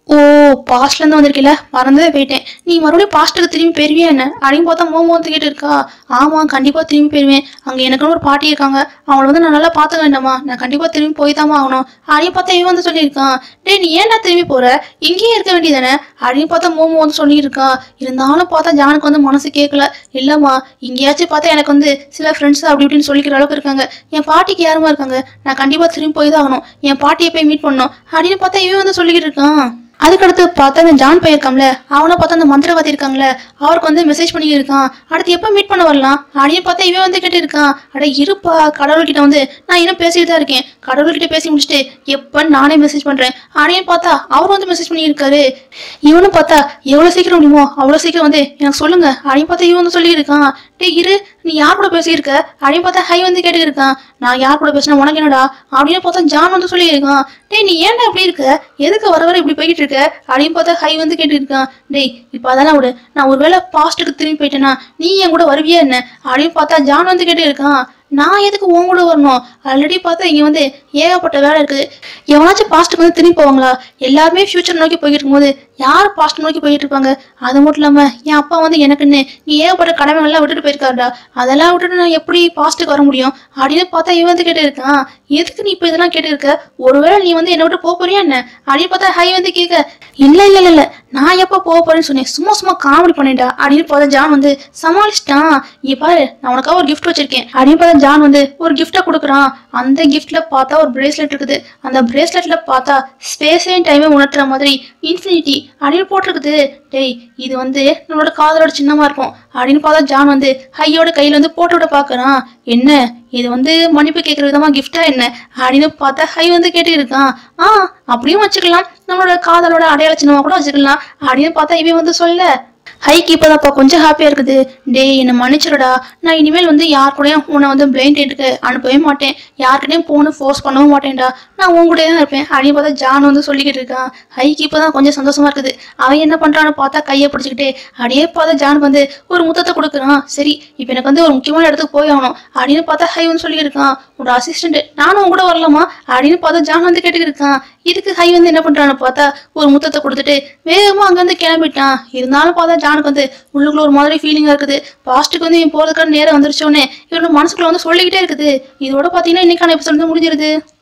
ஓ பாஸ்ட்ல இருந்து வந்திருக்கல மறந்தே போயிட்டேன் நீ மறுபடியும் பாஸ்ட்டுக்கு திரும்பி போயிருவியா என்ன அப்படின்னு பார்த்தா மோமோ வந்துகிட்டு இருக்கா ஆமா கண்டிப்பா திரும்பி போயிருவேன் அங்க எனக்குன்னு ஒரு பாட்டி இருக்காங்க அவங்கள வந்து நான் நல்லா பார்த்துக்க வேண்டாமா நான் கண்டிப்பா திரும்பி போய் தான் ஆகணும் அப்படின்னு பார்த்தா இவன் வந்து சொல்லியிருக்கான் டேய் நீ ஏன்டா திரும்பி போற இங்கேயே இருக்க வேண்டியதானே அப்படின்னு பார்த்தா மோமோ வந்து சொல்லியிருக்கா இருந்தாலும் பார்த்தா ஜானுக்கு வந்து மனசு கேட்கல இல்லம்மா இங்கேயாச்சும் பார்த்தா எனக்கு வந்து சில ஃப்ரெண்ட்ஸ் அப்படி இப்படின்னு சொல்லிக்கிற அளவுக்கு இருக்காங்க என் பாட்டிக்கு யாருமா இருக்காங்க நான் கண்டிப்பா திரும்பி போய் தான் ஆகணும் என் பாட்டியை போய் மீட் பண்ணணும் அப்படின்னு பார்த்தா இவன் வந்து சொல்லிக்கிட்டு இருக்கான் அதுக்கடுத்து பார்த்தா அந்த ஜான் போயிருக்காம்ல அவனை பார்த்தா அந்த மந்திரவாதி இருக்காங்களே அவருக்கு வந்து மெசேஜ் பண்ணி இருக்கான் அடுத்து எப்போ மீட் பண்ண வரலாம் அப்படின்னு பார்த்தா இவன் வந்து கேட்டு இருக்கான் அட இருப்பா கடவுள்கிட்ட வந்து நான் இன்னும் பேசிட்டு தான் இருக்கேன் கடவுள்கிட்ட பேசி முடிச்சுட்டு எப்போ நானே மெசேஜ் பண்றேன் அப்படின்னு பார்த்தா அவர் வந்து மெசேஜ் பண்ணியிருக்காரு இவனும் பார்த்தா எவ்வளோ சீக்கிரம் முடியுமோ அவ்வளோ சீக்கிரம் வந்து எனக்கு சொல்லுங்க அப்படின்னு பார்த்தா இவன் வந்து சொல்லியிருக்கான் டேய் இரு நீ யார் கூட பேசியிருக்க அப்படின்னு பார்த்தா ஹை வந்து கேட்டு இருக்கான் நான் யார் கூட பேசினா உனக்கு என்னடா அப்படின்னு பார்த்தா ஜான் வந்து சொல்லியிருக்கான் டேய் நீ ஏன்டா இப்படி இருக்க எதுக்கு வர வர இப்படி போய்கிட்டு இருக்க அப்படின்னு பார்த்தா ஹை வந்து கேட்டு இருக்கான் டேய் இப்போ அதெல்லாம் விடு நான் ஒருவேளை பாஸ்ட்டுக்கு திரும்பி போயிட்டேன்னா நீ என் கூட வருவியா என்ன அப்படின்னு பார்த்தா ஜான் வந்து கேட்டு இருக்கான் நான் எதுக்கு உன் கூட வரணும் ஆல்ரெடி பார்த்தா இங்க வந்து ஏகப்பட்ட வேலை இருக்குது எவனாச்சும் பாஸ்ட்டுக்கு வந்து திரும்பி போவாங்களா எல்லாருமே ஃபியூச்சர் நோக்கி போய்கிட்டு இருக்கும்போது யார் பாஸ்ட் நோக்கி போயிட்டு இருப்பாங்க அது மட்டும் இல்லாம என் அப்பா வந்து எனக்குன்னு நீ ஏகப்பட்ட கடமைகள்லாம் விட்டுட்டு போயிருக்காருடா அதெல்லாம் விட்டுட்டு நான் எப்படி பாஸ்ட்டுக்கு வர முடியும் அப்படின்னு பார்த்தா இவன் வந்து கேட்டு இருக்கான் எதுக்கு நீ இப்போ இதெல்லாம் கேட்டு இருக்க ஒருவேளை நீ வந்து என்னை விட்டு போக போறியா என்ன அப்படின்னு பார்த்தா ஹை வந்து கேட்க இல்ல இல்ல இல்ல இல்ல நான் எப்போ போக போறேன்னு சொன்னேன் சும்மா சும்மா காமெடி பண்ணிட்டா அப்படின்னு பார்த்தா ஜான் வந்து சமாளிச்சிட்டான் இங்க பாரு நான் உனக்காக ஒரு gift வச்சிருக்கேன் அப்படின்னு பார்த்தா ஜான் வந்து ஒரு கிஃப்ட்டை கொடுக்குறான் அந்த கிஃப்ட்ல பார்த்தா ஒரு பிரேஸ்லெட் இருக்குது அந்த பிரேஸ்லெட்ல பார்த்தா ஸ்பேஸையும் டைமே உணர்த்துற மாதிரி இன்ஃபினிட்டி அப்படின்னு போட்டிருக்குது டேய் இது வந்து நம்மளோட காதலோட சின்னமா இருக்கும் அப்படின்னு பார்த்தா ஜான் வந்து ஹையோட கையில வந்து போட்டு விட பாக்குறான் என்ன இது வந்து மன்னிப்பு கேட்குற விதமா கிஃப்டா என்ன அப்படின்னு பார்த்தா ஹை வந்து கேட்டு இருக்கான் ஆ அப்படியும் வச்சுக்கலாம் நம்மளோட காதலோட அடையாள சின்னமா கூட வச்சுக்கலாம் அப்படின்னு பார்த்தா இவன் வந்து சொல்ல ஹைக்கு இப்போதான்ப்பா கொஞ்சம் ஹாப்பியாக இருக்குது டேய் என்னை மன்னிச்சிருடா நான் இனிமேல் வந்து யார் கூடயும் உன்னை வந்து பிளைண்ட் டேட்டுக்கு அனுப்பவே மாட்டேன் யார்கிட்டயும் போன்னு ஃபோர்ஸ் பண்ணவும் மாட்டேன்டா நான் உன் கூடயே தான் இருப்பேன் அப்படின்னு பார்த்தா ஜான் வந்து சொல்லிக்கிட்டு இருக்கான் ஹைக்கு இப்போ தான் கொஞ்சம் சந்தோஷமா இருக்குது அவன் என்ன பண்ணுறான்னு பார்த்தா கையை பிடிச்சிக்கிட்டே அப்படியே பார்த்தா ஜான் வந்து ஒரு முத்தத்தை கொடுக்குறான் சரி இப்போ எனக்கு வந்து ஒரு முக்கியமான இடத்துக்கு போய் ஆகணும் அப்படின்னு பார்த்தா ஹை வந்து சொல்லிக்கிட்டு இருக்கான் உன்னோட அசிஸ்டன்ட் நானும் உன் கூட வரலாமா அப்படின்னு பார்த்தா ஜான் வந்து கேட்டுக்கிட்டு இருக்கான் இதுக்கு ஹை வந்து என்ன பண்றான்னு பார்த்தா ஒரு முத்தத்தை கொடுத்துட்டு வேகமா அங்க வந்து கிளம்பிட்டான் இருந்தாலும் பார்த்தா ஜானுக்கு வந்து உள்ளுக்குள்ள ஒரு மாதிரி ஃபீலிங்கா இருக்குது பாஸ்ட்டுக்கு வந்து இவன் போறதுக்கான நேரம் வந்துருச்சோன்னே இவனோட மனசுக்குள்ள வந்து சொல்லிக்கிட்டே இருக்குது இதோட பாத்தீங்கன்னா இன்னைக்கான எபிசோட் வந்து முடிஞ்சிருது